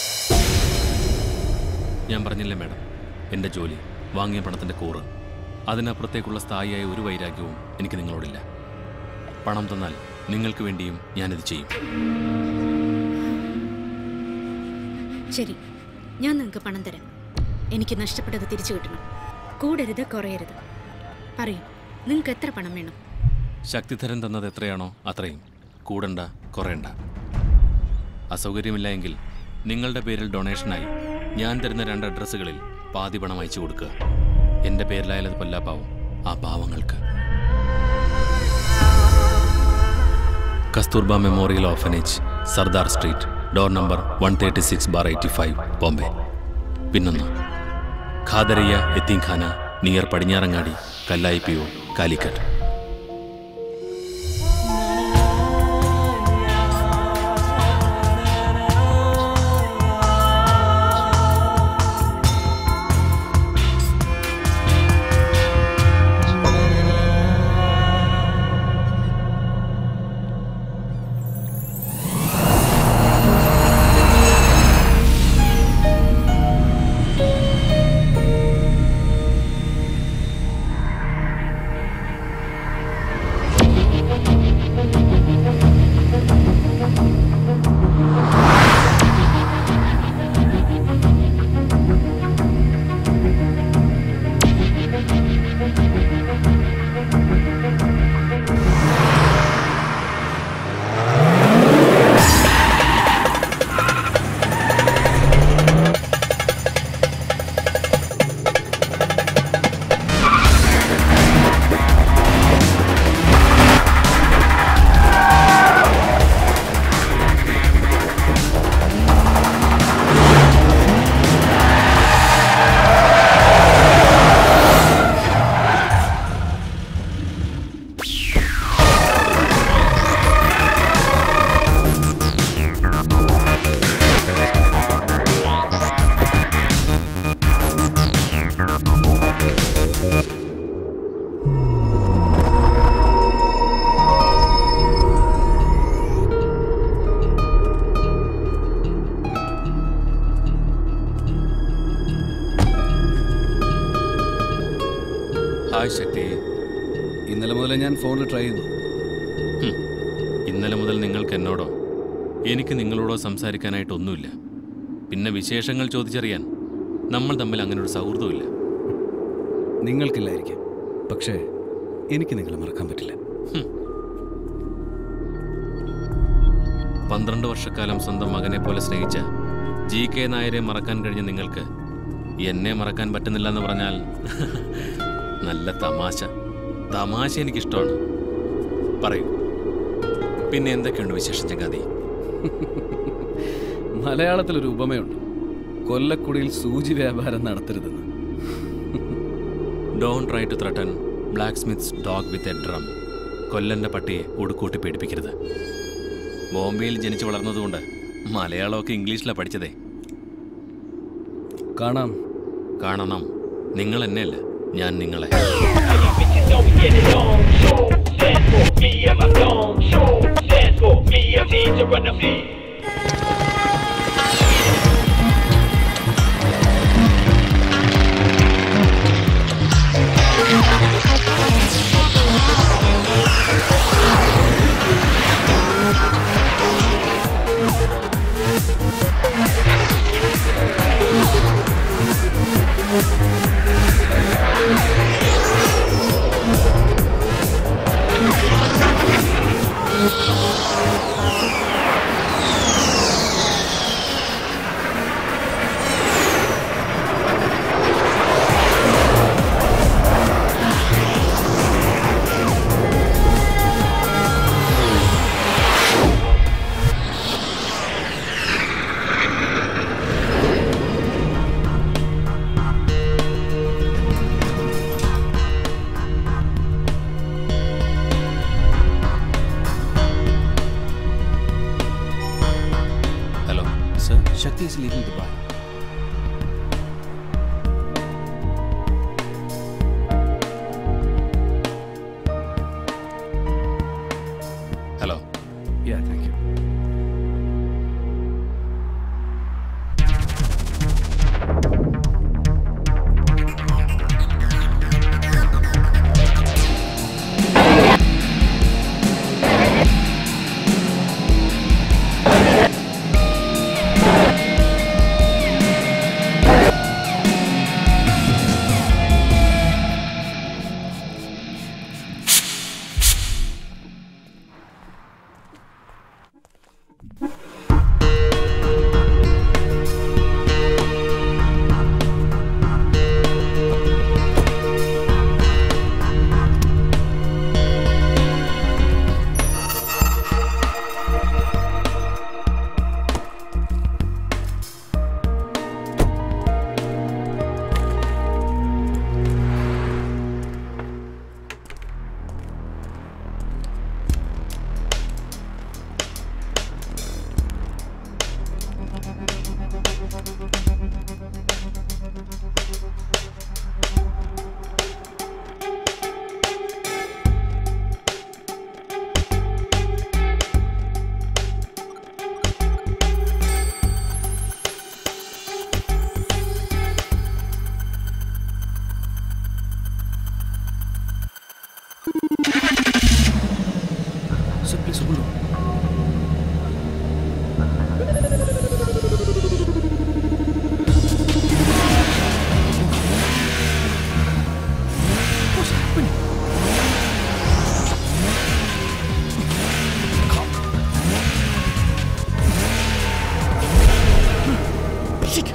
ഞാൻ പറഞ്ഞില്ലേ മാഡം എൻ്റെ ജോലി വാങ്ങിയ പണത്തിൻ്റെ കൂറ് അതിനപ്പുറത്തേക്കുള്ള സ്ഥായിയായ ഒരു വൈരാഗ്യവും എനിക്ക് നിങ്ങളോടില്ല പണം തന്നാൽ നിങ്ങൾക്ക് വേണ്ടിയും ഞാനിത് ചെയ്യും ശരി ഞാൻ നിങ്ങൾക്ക് പണം തരാം എനിക്ക് നഷ്ടപ്പെട്ടത് തിരിച്ചു കിട്ടണം കൂടരുത് കുറയരുത് പറയൂ നിങ്ങൾക്ക് എത്ര പണം വേണം ശക്തിധരൻ തന്നത് എത്രയാണോ അത്രയും കൂടണ്ട കുറയണ്ട അസൗകര്യമില്ല എങ്കിൽ നിങ്ങളുടെ പേരിൽ ഡൊണേഷനായി ഞാൻ തരുന്ന രണ്ട് അഡ്രസ്സുകളിൽ പാതി പണം അയച്ചു കൊടുക്കുക എൻ്റെ പേരിലായാലത് കൊല്ലാപ്പാവും ആ പാവങ്ങൾക്ക് Kasturba memorial orphanage Sardar street door number one thirty six bar eighty five Bombay പിന്നൊന്ന് ഖാദരയ്യ എത്തീംഖാന near Padinjarangadi Kallayi P O Calicut hi Shakti ഇന്നലെ മുതൽ ഞാൻ ഫോണിൽ ട്രൈ ചെയ്തു ഹും. ഇന്നലെ മുതൽ നിങ്ങൾക്ക് എന്നോടോ എനിക്ക് നിങ്ങളോടോ സംസാരിക്കാനായിട്ടൊന്നുമില്ല പിന്നെ വിശേഷങ്ങൾ ചോദിച്ചറിയാൻ നമ്മൾ തമ്മിൽ അങ്ങനെ ഒരു സൗഹൃദമില്ല നിങ്ങൾക്കില്ലായിരിക്കും പക്ഷേ എനിക്ക് നിങ്ങളെ മറക്കാൻ പറ്റില്ല പന്ത്രണ്ട് വർഷക്കാലം സ്വന്തം മകനെ പോലെ സ്നേഹിച്ച ജി കെ നായരെ മറക്കാൻ കഴിഞ്ഞ നിങ്ങൾക്ക് എന്നെ മറക്കാൻ പറ്റുന്നില്ല എന്ന് പറഞ്ഞാൽ നല്ല തമാശ തമാശ എനിക്കിഷ്ടമാണ് പറയൂ പിന്നെ എന്തൊക്കെയുണ്ട് വിശേഷം ചങ്ങാതി മലയാളത്തിലൊരു ഉപമയുണ്ട് കൊല്ലക്കുടിയിൽ സൂചി വ്യാപാരം നടത്തരുതെന്ന് don't try to threaten blacksmith's dog with a drum കൊല്ലന്റെ പട്ടിയെ ഉടുക്കൂട്ടി പേടിപ്പിക്കരുത് ബോംബെയിൽ ജനിച്ചു വളർന്നതുകൊണ്ട് മലയാളമൊക്കെ ഇംഗ്ലീഷിലാണ് പഠിച്ചതേ കാണാം കാണണം നിങ്ങൾ എന്നെയല്ല ഞാൻ നിങ്ങളെ Sir, Shakti is leaving Dubai. Hello Yeah, thank you. Sir, please hold on. What's happening? Shit.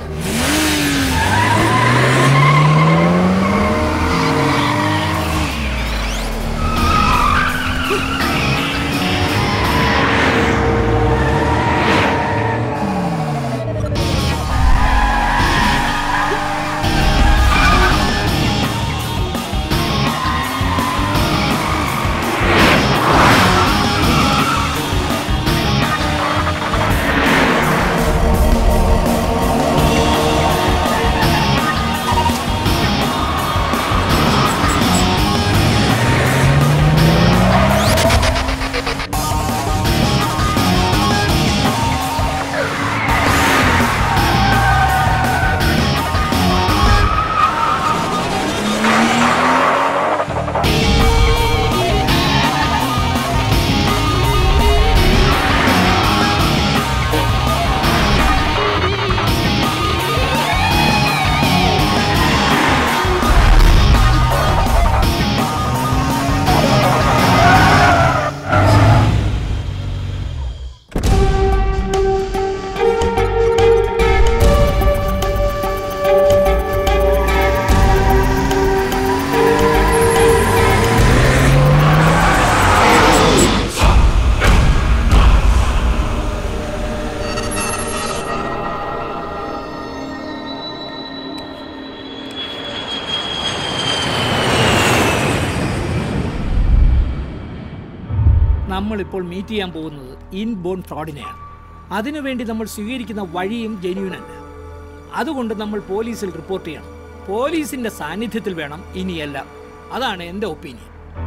നമ്മളിപ്പോൾ മീറ്റ് ചെയ്യാൻ പോകുന്നത് ഇൻബോൺ ഫ്രോഡിനെയാണ് അതിനുവേണ്ടി നമ്മൾ സ്വീകരിക്കുന്ന വഴിയും ജെന്യൂനല്ല അതുകൊണ്ട് നമ്മൾ പോലീസിൽ റിപ്പോർട്ട് ചെയ്യണം പോലീസിന്റെ സാന്നിധ്യത്തിൽ വേണം ഇനിയെല്ലാം അതാണ് എൻ്റെ ഒപ്പീനിയൻ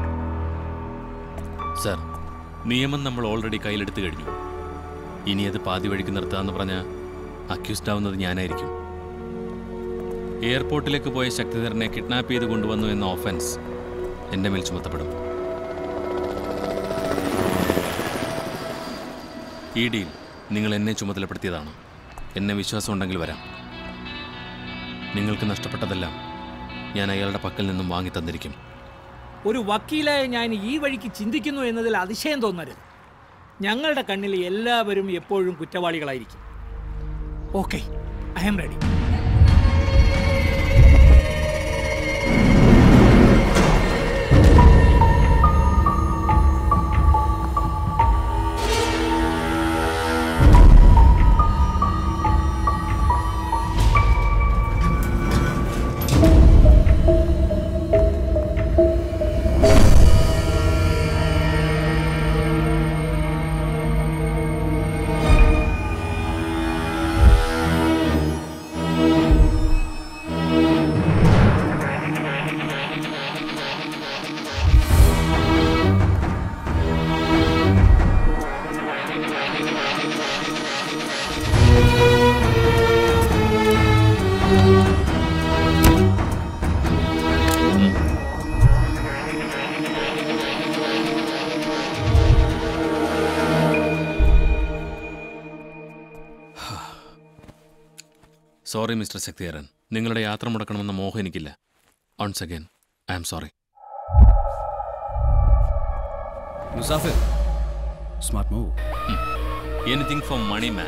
സർ നിയമം നമ്മൾ ഓൾറെഡി കയ്യിലെടുത്ത് കഴിഞ്ഞു ഇനി അത് പാതി വഴിക്ക് നിർത്താന്ന് പറഞ്ഞ അക്യൂസ്ഡ് ആവുന്നത് ഞാനായിരിക്കും എയർപോർട്ടിലേക്ക് പോയ ശക്തിധരനെ കിഡ്നാപ്പ് ചെയ്ത് കൊണ്ടുവന്നു എന്ന ഓഫൻസ് എൻ്റെ മേൽ ചുമത്തപ്പെടും ഈ ഡീൽ നിങ്ങൾ എന്നെ ചുമതലപ്പെടുത്തിയതാണ് എന്നെ വിശ്വാസം ഉണ്ടെങ്കിൽ വരാം നിങ്ങൾക്ക് നഷ്ടപ്പെട്ടതെല്ലാം ഞാൻ അയാളുടെ പക്കൽ നിന്നും വാങ്ങി തന്നിരിക്കും ഒരു വക്കീലായ ഞാൻ ഈ വഴിക്ക് ചിന്തിക്കുന്നു എന്നതിൽ അതിശയം തോന്നരുത് ഞങ്ങളുടെ കണ്ണിൽ എല്ലാവരും എപ്പോഴും കുറ്റവാളികളായിരിക്കും okay I am ready sorry mister Shaktidharan നിങ്ങളുടെ യാത്ര മുടക്കണമെന്ന മോഹം എനിക്കില്ല once again I am sorry Musafir smart move anything for money man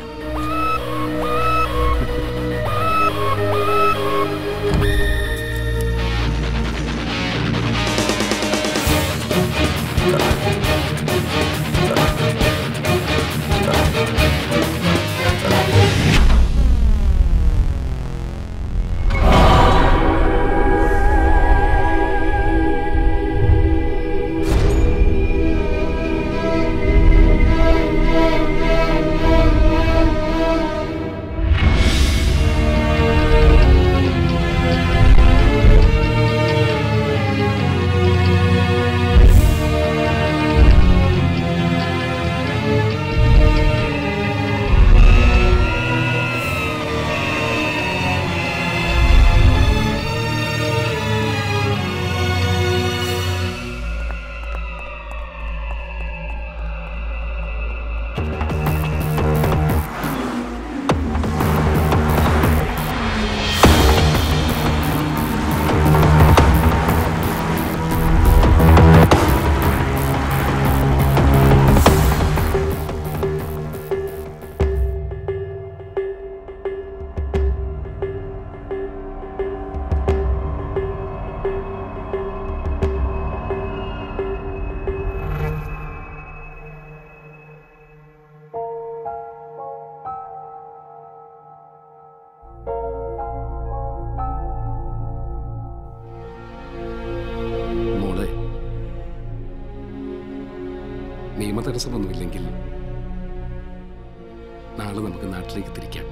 മോളെ നിയമതടസ്സമൊന്നുമില്ലെങ്കിൽ നാളെ നമുക്ക് നാട്ടിലേക്ക് തിരിക്കാം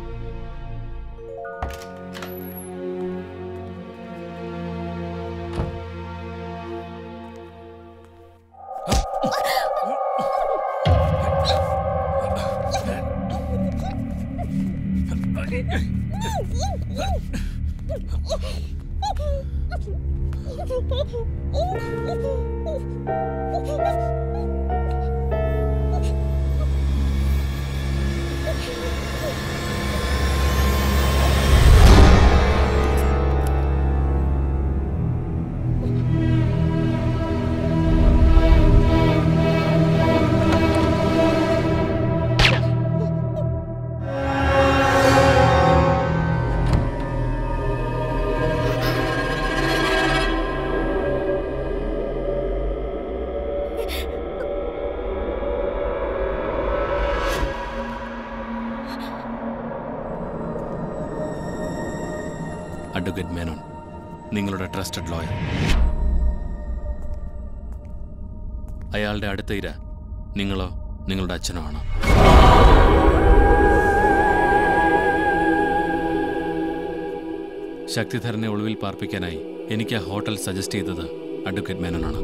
അഡ്വക്കേറ്റ് മേനോൻ നിങ്ങളുടെ ട്രസ്റ്റഡ് ലോയർ അയാളുടെ അടുത്ത ഇര നിങ്ങളോ നിങ്ങളുടെ അച്ഛനോ ആണ് ശക്തിധരനെ ഒളിവിൽ പാർപ്പിക്കാനായി എനിക്ക് ആ ഹോട്ടൽ സജസ്റ്റ് ചെയ്തത് അഡ്വക്കേറ്റ് മേനോനാണ്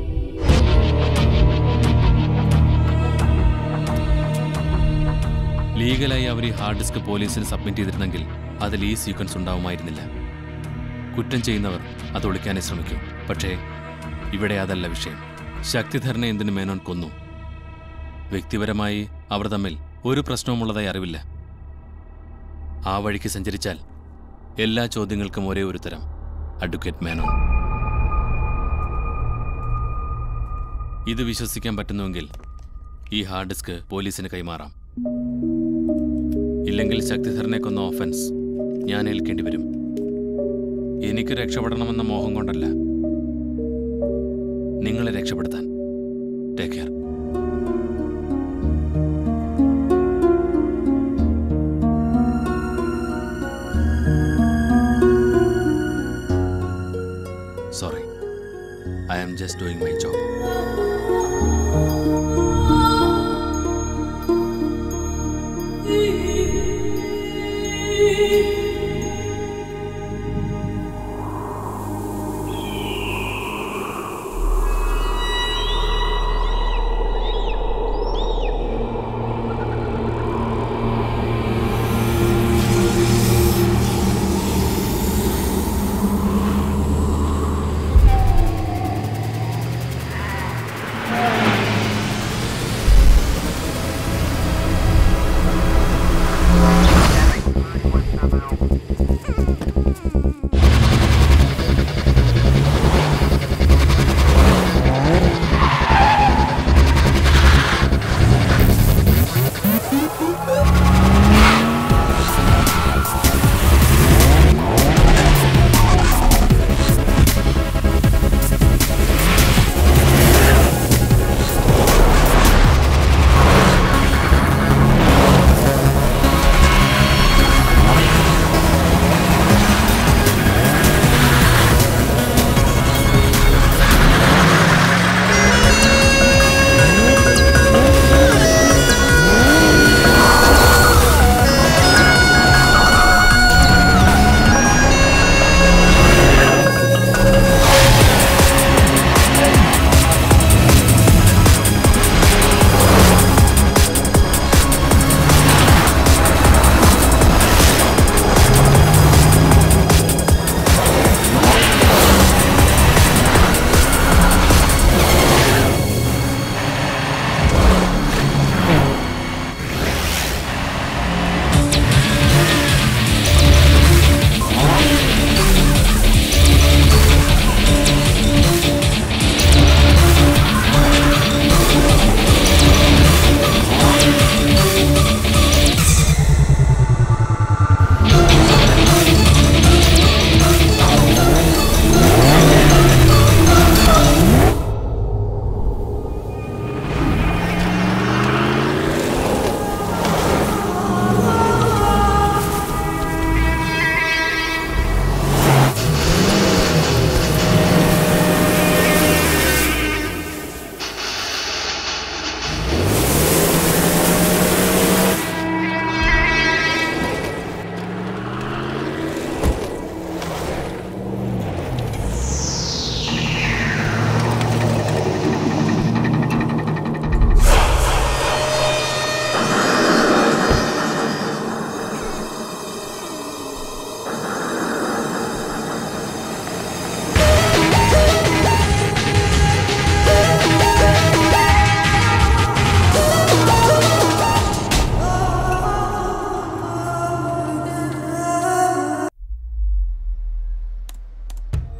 ലീഗലായി അവർ ഈ ഹാർഡ് ഡിസ്ക് പോലീസിന് സബ്മിറ്റ് ചെയ്തിരുന്നെങ്കിൽ അതിൽ ഈ സീക്വൻസ് ഉണ്ടാവുമായിരുന്നില്ല കുറ്റം ചെയ്യുന്നവർ അത് ഒളിക്കാനേ ശ്രമിക്കൂ പക്ഷേ ഇവിടെ അതല്ല വിഷയം ശക്തിധരനെ എന്തിനു മേനോൻ കൊന്നു വ്യക്തിപരമായി അവർ തമ്മിൽ ഒരു പ്രശ്നവുമുള്ളതായി അറിവില്ല ആ വഴിക്ക് സഞ്ചരിച്ചാൽ എല്ലാ ചോദ്യങ്ങൾക്കും ഒരേ ഒരു തരം അഡ്വക്കേറ്റ് മേനോൻ ഇത് വിശ്വസിക്കാൻ പറ്റുന്നുവെങ്കിൽ ഈ ഹാർഡ് ഡിസ്ക് പോലീസിന് കൈമാറാം ഇല്ലെങ്കിൽ ശക്തിധരനെ കൊന്ന ഓഫൻസ് ഞാൻ ഏൽക്കേണ്ടി വരും എനിക്ക് രക്ഷപ്പെടണമെന്ന മോഹം കൊണ്ടല്ല നിങ്ങളെ രക്ഷപ്പെടുത്താൻ take care sorry I am just doing my job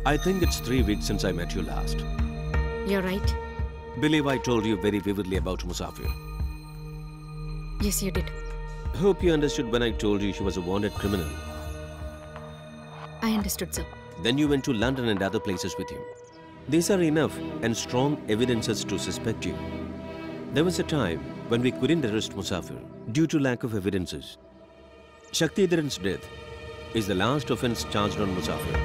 I think it's three weeks since I met you last. You're right. Believe I told you very vividly about Musafir. Yes, you did. Hope you understood when I told you he was a wanted criminal. I understood, sir. Then you went to London and other places with him. These are enough and strong evidences to suspect you. There was a time when we couldn't arrest Musafir due to lack of evidences. Shaktidharan's death is the last offense charged on Musafir.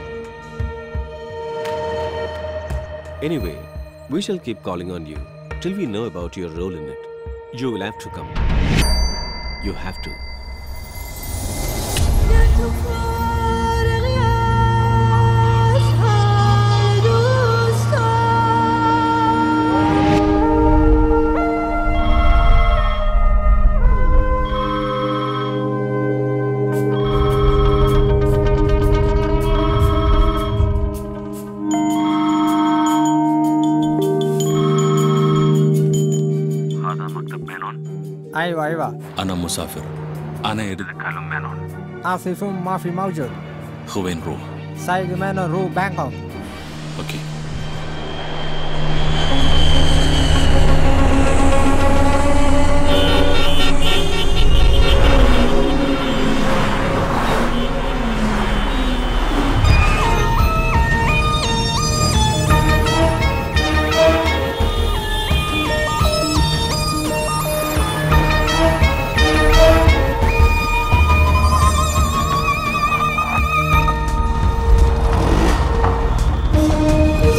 Anyway, we shall keep calling on you till we know about your role in it. You will have to come. You have to. هذا مكتب مينون ايوه ايوه أنا مسافر أنا أريد أكلم مينون اسف ما في موجود هو وين روح؟ سايق مانا رو بانكوك أوكي Thank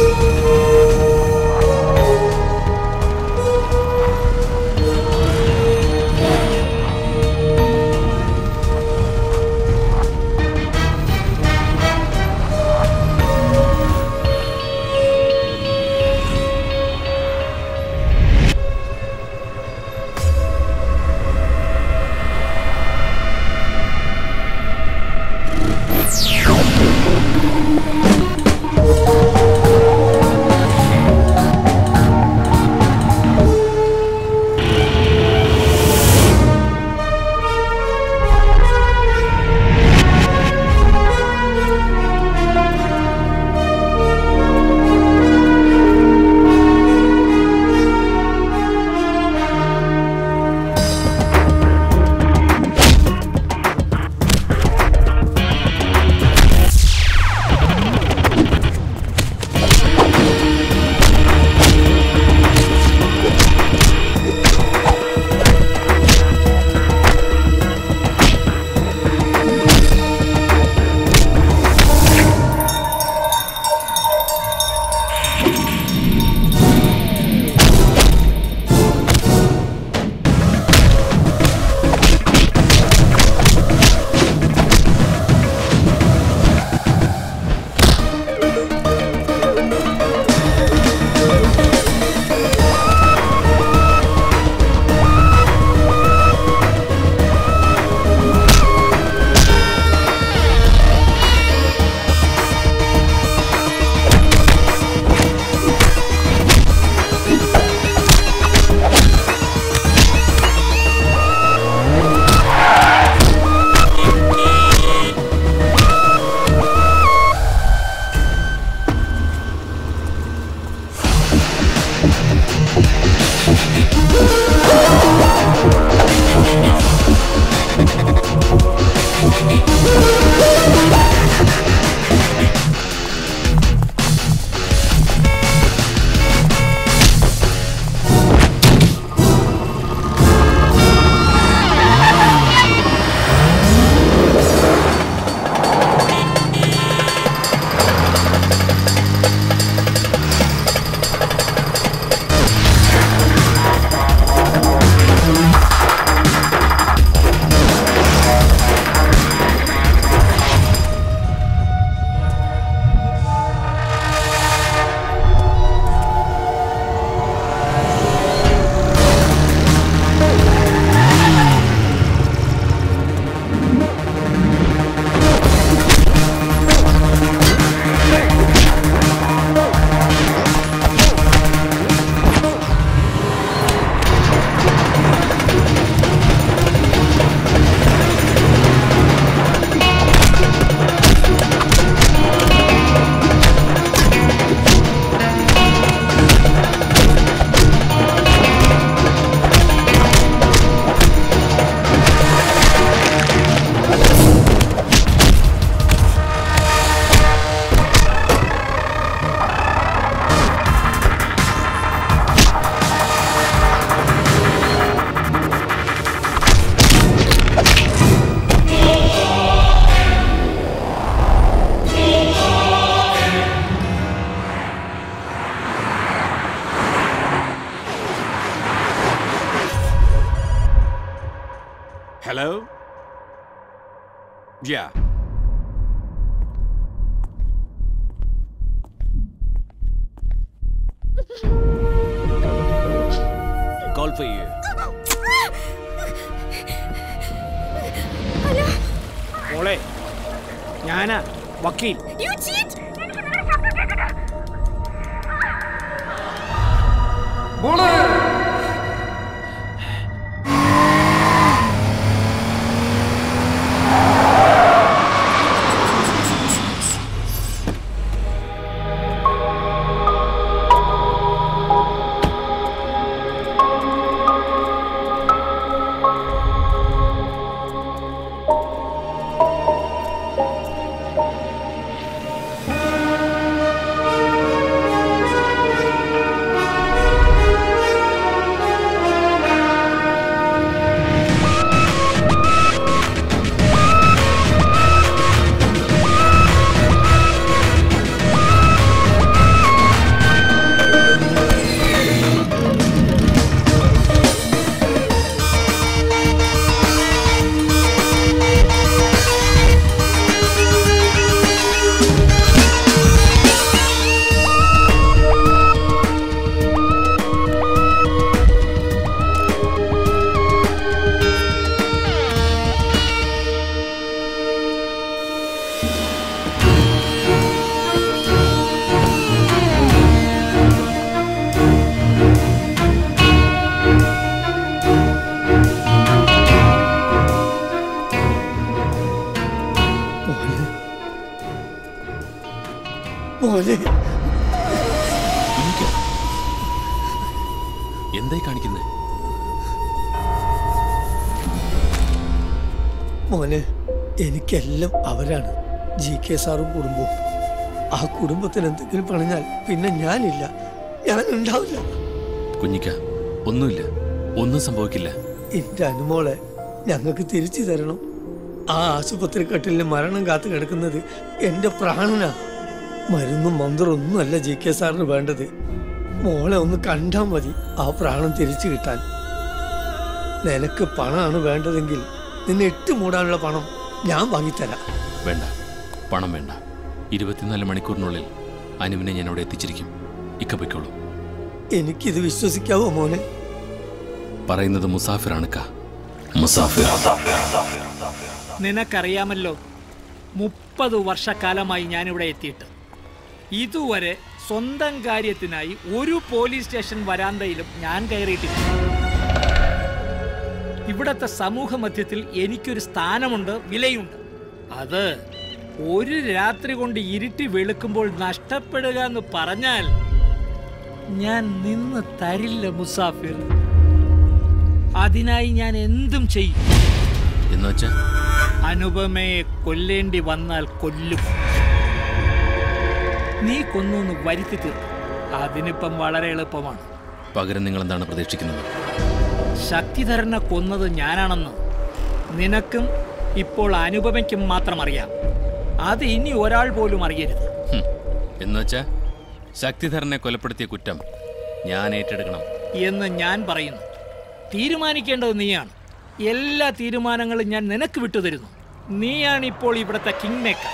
Yeah. Call for you. മോളെ ഞാനാ വക്കീൽ മോനെ എന്തായി കാണിക്കുന്നത് മോനെ എനിക്കെല്ലാം അവരാണ് G K സാറും കുടുംബവും ആ കുടുംബത്തിന് എന്തെങ്കിലും പണിഞ്ഞാൽ പിന്നെ ഞാനില്ല ഞാൻ ഉണ്ടാവില്ല കുഞ്ഞിക്ക ഒന്നുമില്ല ഒന്നും സംഭവിക്കില്ല എന്റെ അനുമോളെ ഞങ്ങൾക്ക് തിരിച്ചു തരണം ആ ആശുപത്രി കട്ടിലിന് മരണം കാത്തു കിടക്കുന്നത് എന്റെ പ്രാണനാ മരുന്നും മന്ത്രമൊന്നും അല്ല ജി കെ സാറിന് വേണ്ടത് മോളെ ഒന്ന് കണ്ടാൽ മതി ആ പ്രാണം തിരിച്ചു കിട്ടാൻ നിനക്ക് പണമാണ് വേണ്ടതെങ്കിൽ നിന്നെ ഇട്ട് മൂടാനുള്ള പണം ഞാൻ വാങ്ങിത്തരാം വേണ്ട പണം വേണ്ട ഇരുപത്തിനാല് മണിക്കൂറിനുള്ളിൽ അനുവിനെ ഞാൻ അവിടെ എത്തിച്ചിരിക്കും ഇക്ക പൊയ്ക്കോളൂ എനിക്കിത് വിശ്വസിക്കാവോ മോനെ പറയുന്നത് മുസാഫിറാണ് ക മുസാഫിർ നിനക്കറിയാമല്ലോ മുപ്പത് വർഷക്കാലമായി ഞാനിവിടെ എത്തിയിട്ട് ഇതുവരെ സ്വന്തം കാര്യത്തിനായി ഒരു പോലീസ് സ്റ്റേഷൻ വരാന്തയിലും ഞാൻ കയറിയിട്ടില്ല ഇവിടത്തെ സമൂഹ മധ്യത്തിൽ എനിക്കൊരു സ്ഥാനമുണ്ട് വിലയുണ്ട് അത് ഒരു രാത്രി കൊണ്ട് ഇരുട്ടി വെളുക്കുമ്പോൾ നഷ്ടപ്പെടുക എന്ന് പറഞ്ഞാൽ ഞാൻ നിന്ന് തരില്ല മുസാഫിർ അതിനായി ഞാൻ എന്തും ചെയ്യും എന്നുവെച്ചാ അനുപമയെ കൊല്ലേണ്ടി വന്നാൽ കൊല്ലും നീ കൊന്നൊന്ന് വരുത്തി തീർക്കും അതിനിപ്പം വളരെ എളുപ്പമാണ് പകരം നിങ്ങൾ എന്താണ് പ്രതീക്ഷിക്കുന്നത് ശക്തിധരനെ കൊന്നത് ഞാനാണെന്ന് നിനക്കും ഇപ്പോൾ അനുപമയ്ക്കും മാത്രം അറിയാം അത് ഇനി ഒരാൾ പോലും അറിയരുത് ഹും. എന്നുവെച്ചാ ശക്തിധരനെ കൊലപ്പെടുത്തിയ കുറ്റം ഞാൻ ഏറ്റെടുക്കണം എന്ന് ഞാൻ പറയുന്നു തീരുമാനിക്കേണ്ടത് നീയാണ് എല്ലാ തീരുമാനങ്ങളും ഞാൻ നിനക്ക് വിട്ടുതരുന്നു നീയാണ് ഇപ്പോൾ ഇവിടുത്തെ കിങ് മേക്കർ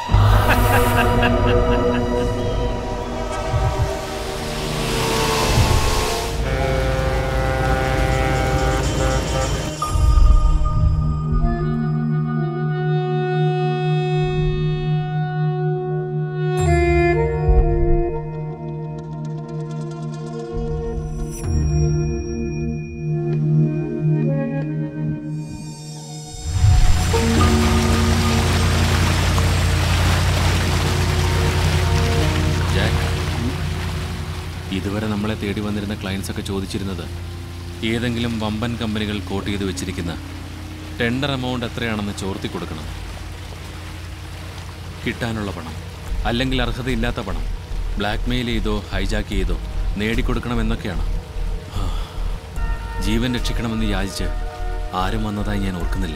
ജാക്ക് ഇതുവരെ നമ്മളെ തേടി വന്നിരുന്ന ക്ലയൻസ് ഒക്കെ ചോദിച്ചിരുന്നത് ഏതെങ്കിലും വമ്പൻ കമ്പനികൾ കോട്ട് ചെയ്ത് വെച്ചിരിക്കുന്ന ടെൻഡർ എമൗണ്ട് എത്രയാണെന്ന് ചോർത്തി കൊടുക്കണം കിട്ടാനുള്ള പണം അല്ലെങ്കിൽ അർഹതയില്ലാത്ത പണം ബ്ലാക്ക്മെയിൽ ചെയ്തോ ഹൈജാക്ക് ചെയ്തോ നേടിക്കൊടുക്കണമെന്നൊക്കെയാണ് ഹാ. ജീവൻ രക്ഷിക്കണമെന്ന് യാചിച്ച് ആരും വന്നതായി ഞാൻ ഓർക്കുന്നില്ല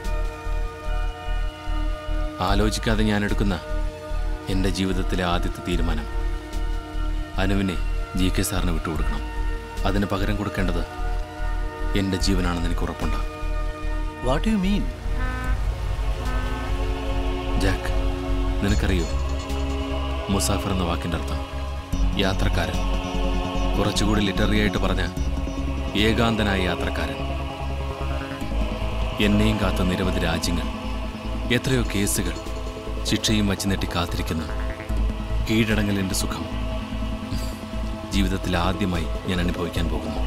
ആലോചിക്കാതെ ഞാൻ എടുക്കുന്ന എൻ്റെ ജീവിതത്തിലെ ആദ്യത്തെ തീരുമാനം അനുവിനെ ജി കെ സാറിന് വിട്ടുകൊടുക്കണം അതിന് പകരം കൊടുക്കേണ്ടത് എൻ്റെ ജീവനാണെന്ന് എനിക്ക് ഉറപ്പുണ്ട് What do you mean? Jack നിനക്കറിയോ മുസാഫർ എന്ന വാക്കിൻ്റെ അർത്ഥം യാത്രക്കാരൻ കുറച്ചുകൂടി ലിറ്റററി ആയിട്ട് പറഞ്ഞ ഏകാന്തനായ യാത്രക്കാരൻ എന്നെയും കാത്ത നിരവധി രാജ്യങ്ങൾ എത്രയോ കേസുകൾ ശിക്ഷയും വച്ച് നെട്ടി കാത്തിരിക്കുന്ന കീഴടങ്ങലിൻ്റെ സുഖം ജീവിതത്തിൽ ആദ്യമായി ഞാൻ അനുഭവിക്കാൻ പോകുന്നു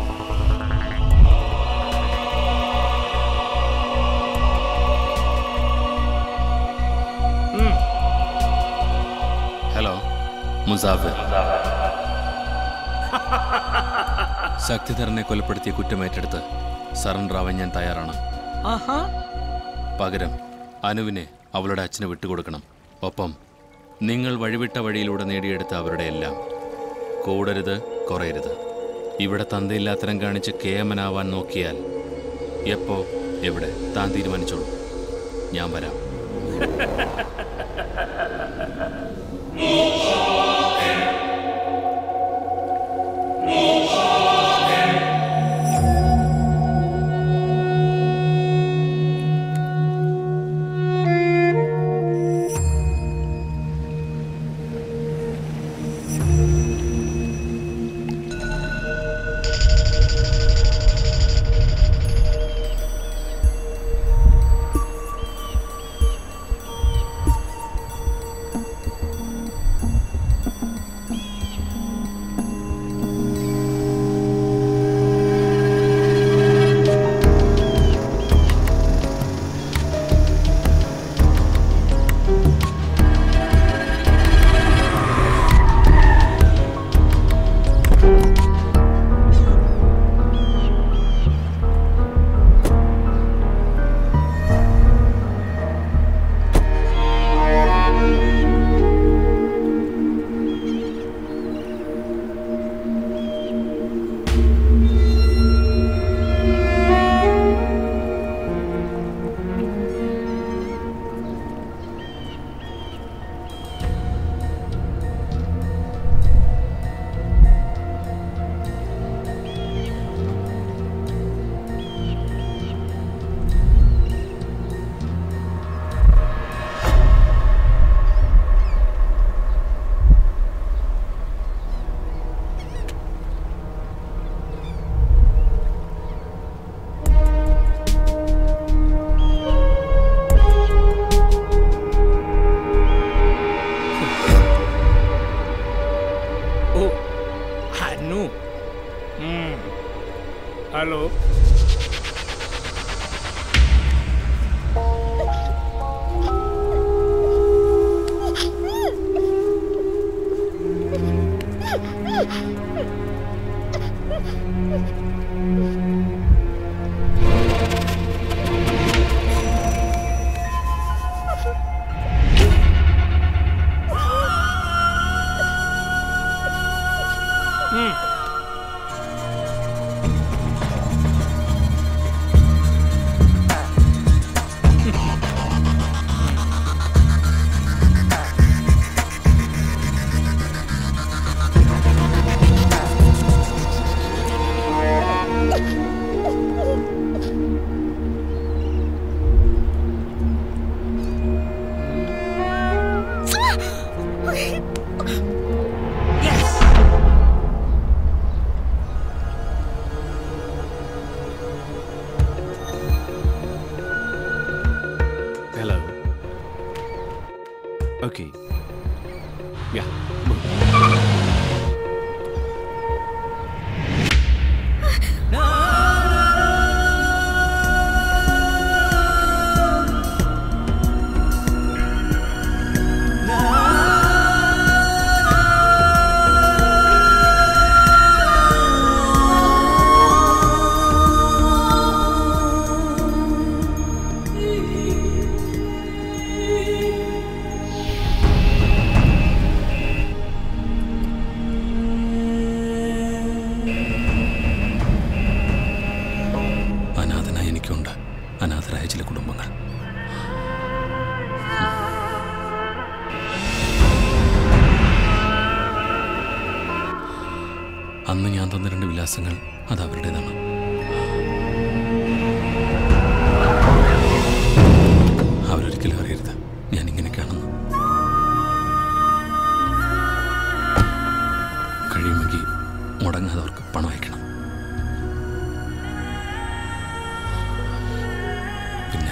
ഹലോ മുസാഫിർ ശക്തിധരനെ കൊലപ്പെടുത്തിയ കുറ്റമേറ്റെടുത്ത് സറണ്ടർ ആവാൻ ഞാൻ തയ്യാറാണ് ആഹാ പകരം അനുവിനെ അവളുടെ അച്ഛന് വിട്ടുകൊടുക്കണം ഒപ്പം നിങ്ങൾ വഴിവിട്ട വഴിയിലൂടെ നേടിയെടുത്ത അവരുടെ എല്ലാം കൂടരുത് കുറയരുത് ഇവിടെ തന്തയില്ലാത്തരം കാണിച്ച് കേമനാവാൻ നോക്കിയാൽ എപ്പോ എവിടെ താൻ തീരുമാനിച്ചോളൂ ഞാൻ വരാം ഓ അനു ഉം. ഹലോ ഉം. Hello. Okay. Yeah. അനാഥനായ എനിക്കുണ്ട് അനാഥരായ ചില കുടുംബങ്ങൾ അന്ന് ഞാൻ തന്ന രണ്ട് വിലാസങ്ങൾ അത് അവരുടേതാണ് അവരൊരിക്കലും അറിയരുത് ഞാൻ ഇങ്ങനെയൊക്കെയാണ് മുടങ്ങാതെ അവർക്ക് പണം അയക്കണം പിന്നെ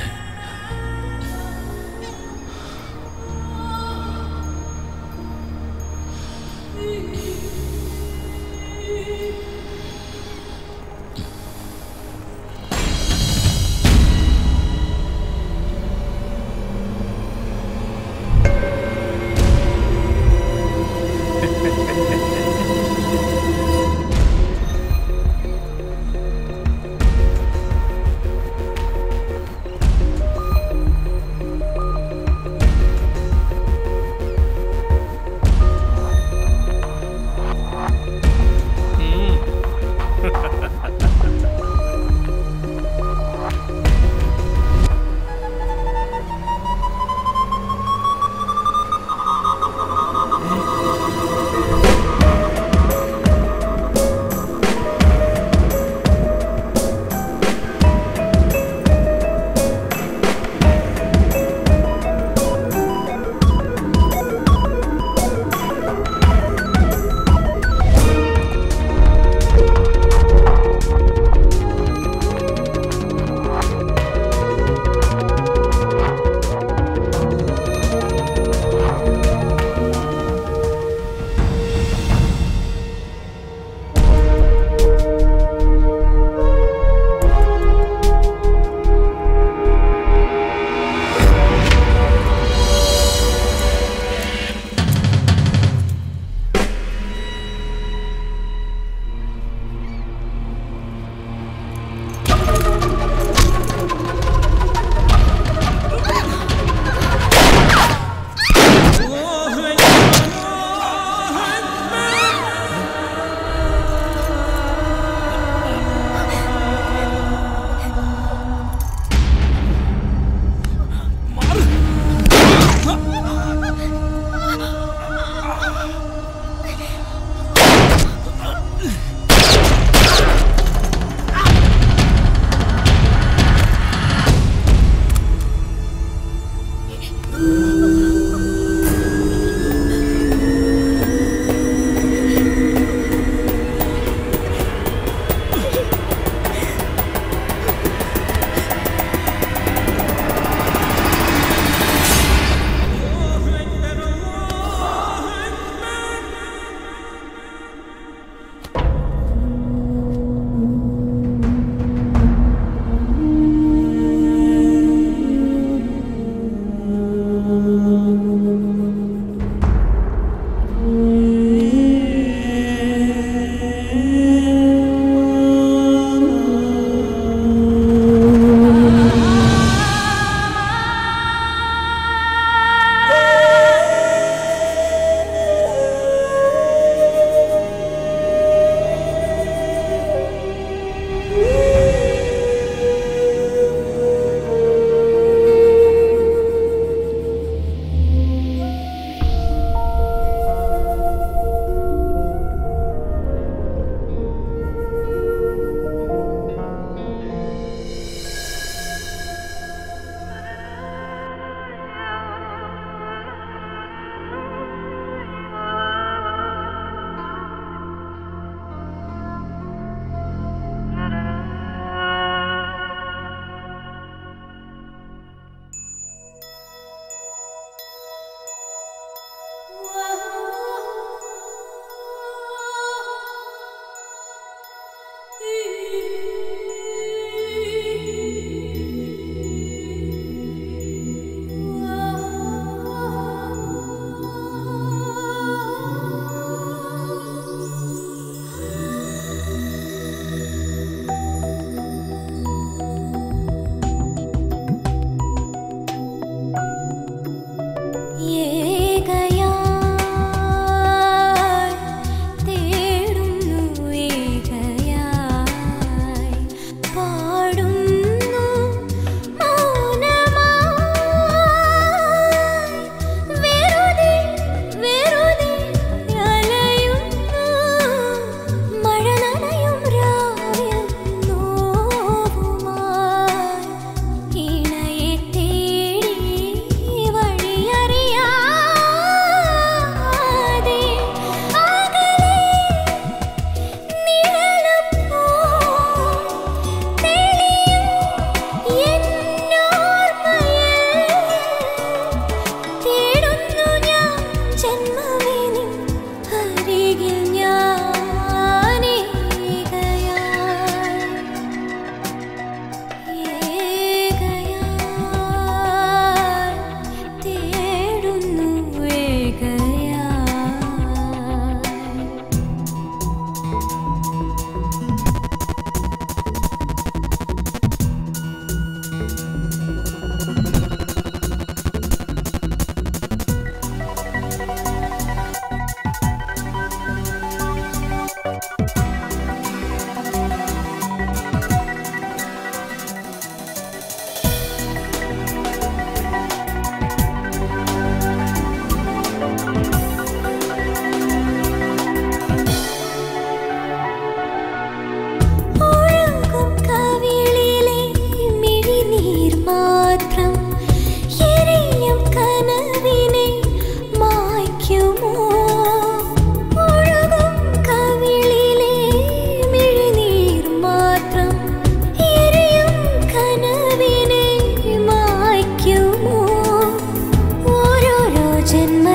ഇണയെ തേടി വഴിയറിയാ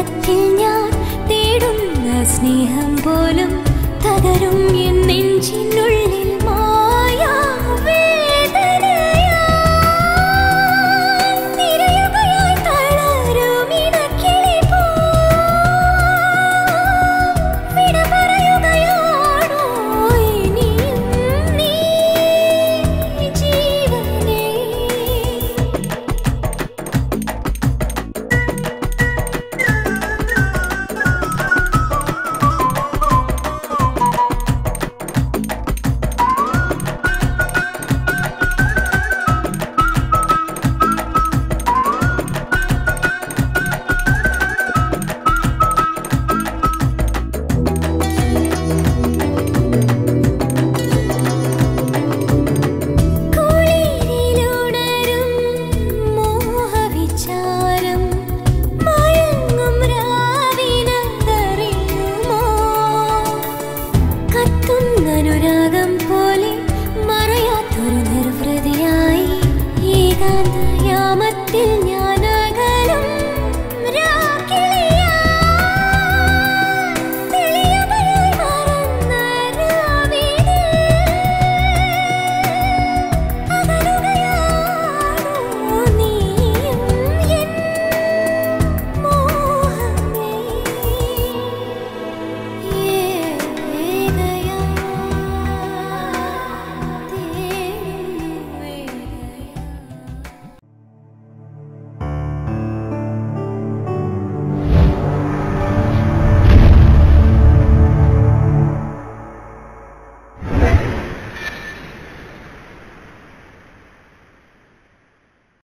ദൂരത്തിൽ ഞാൻ തേടുന്ന സ്നേഹം പോലും തകരും എൻ നെഞ്ചിനുള്ളിൽ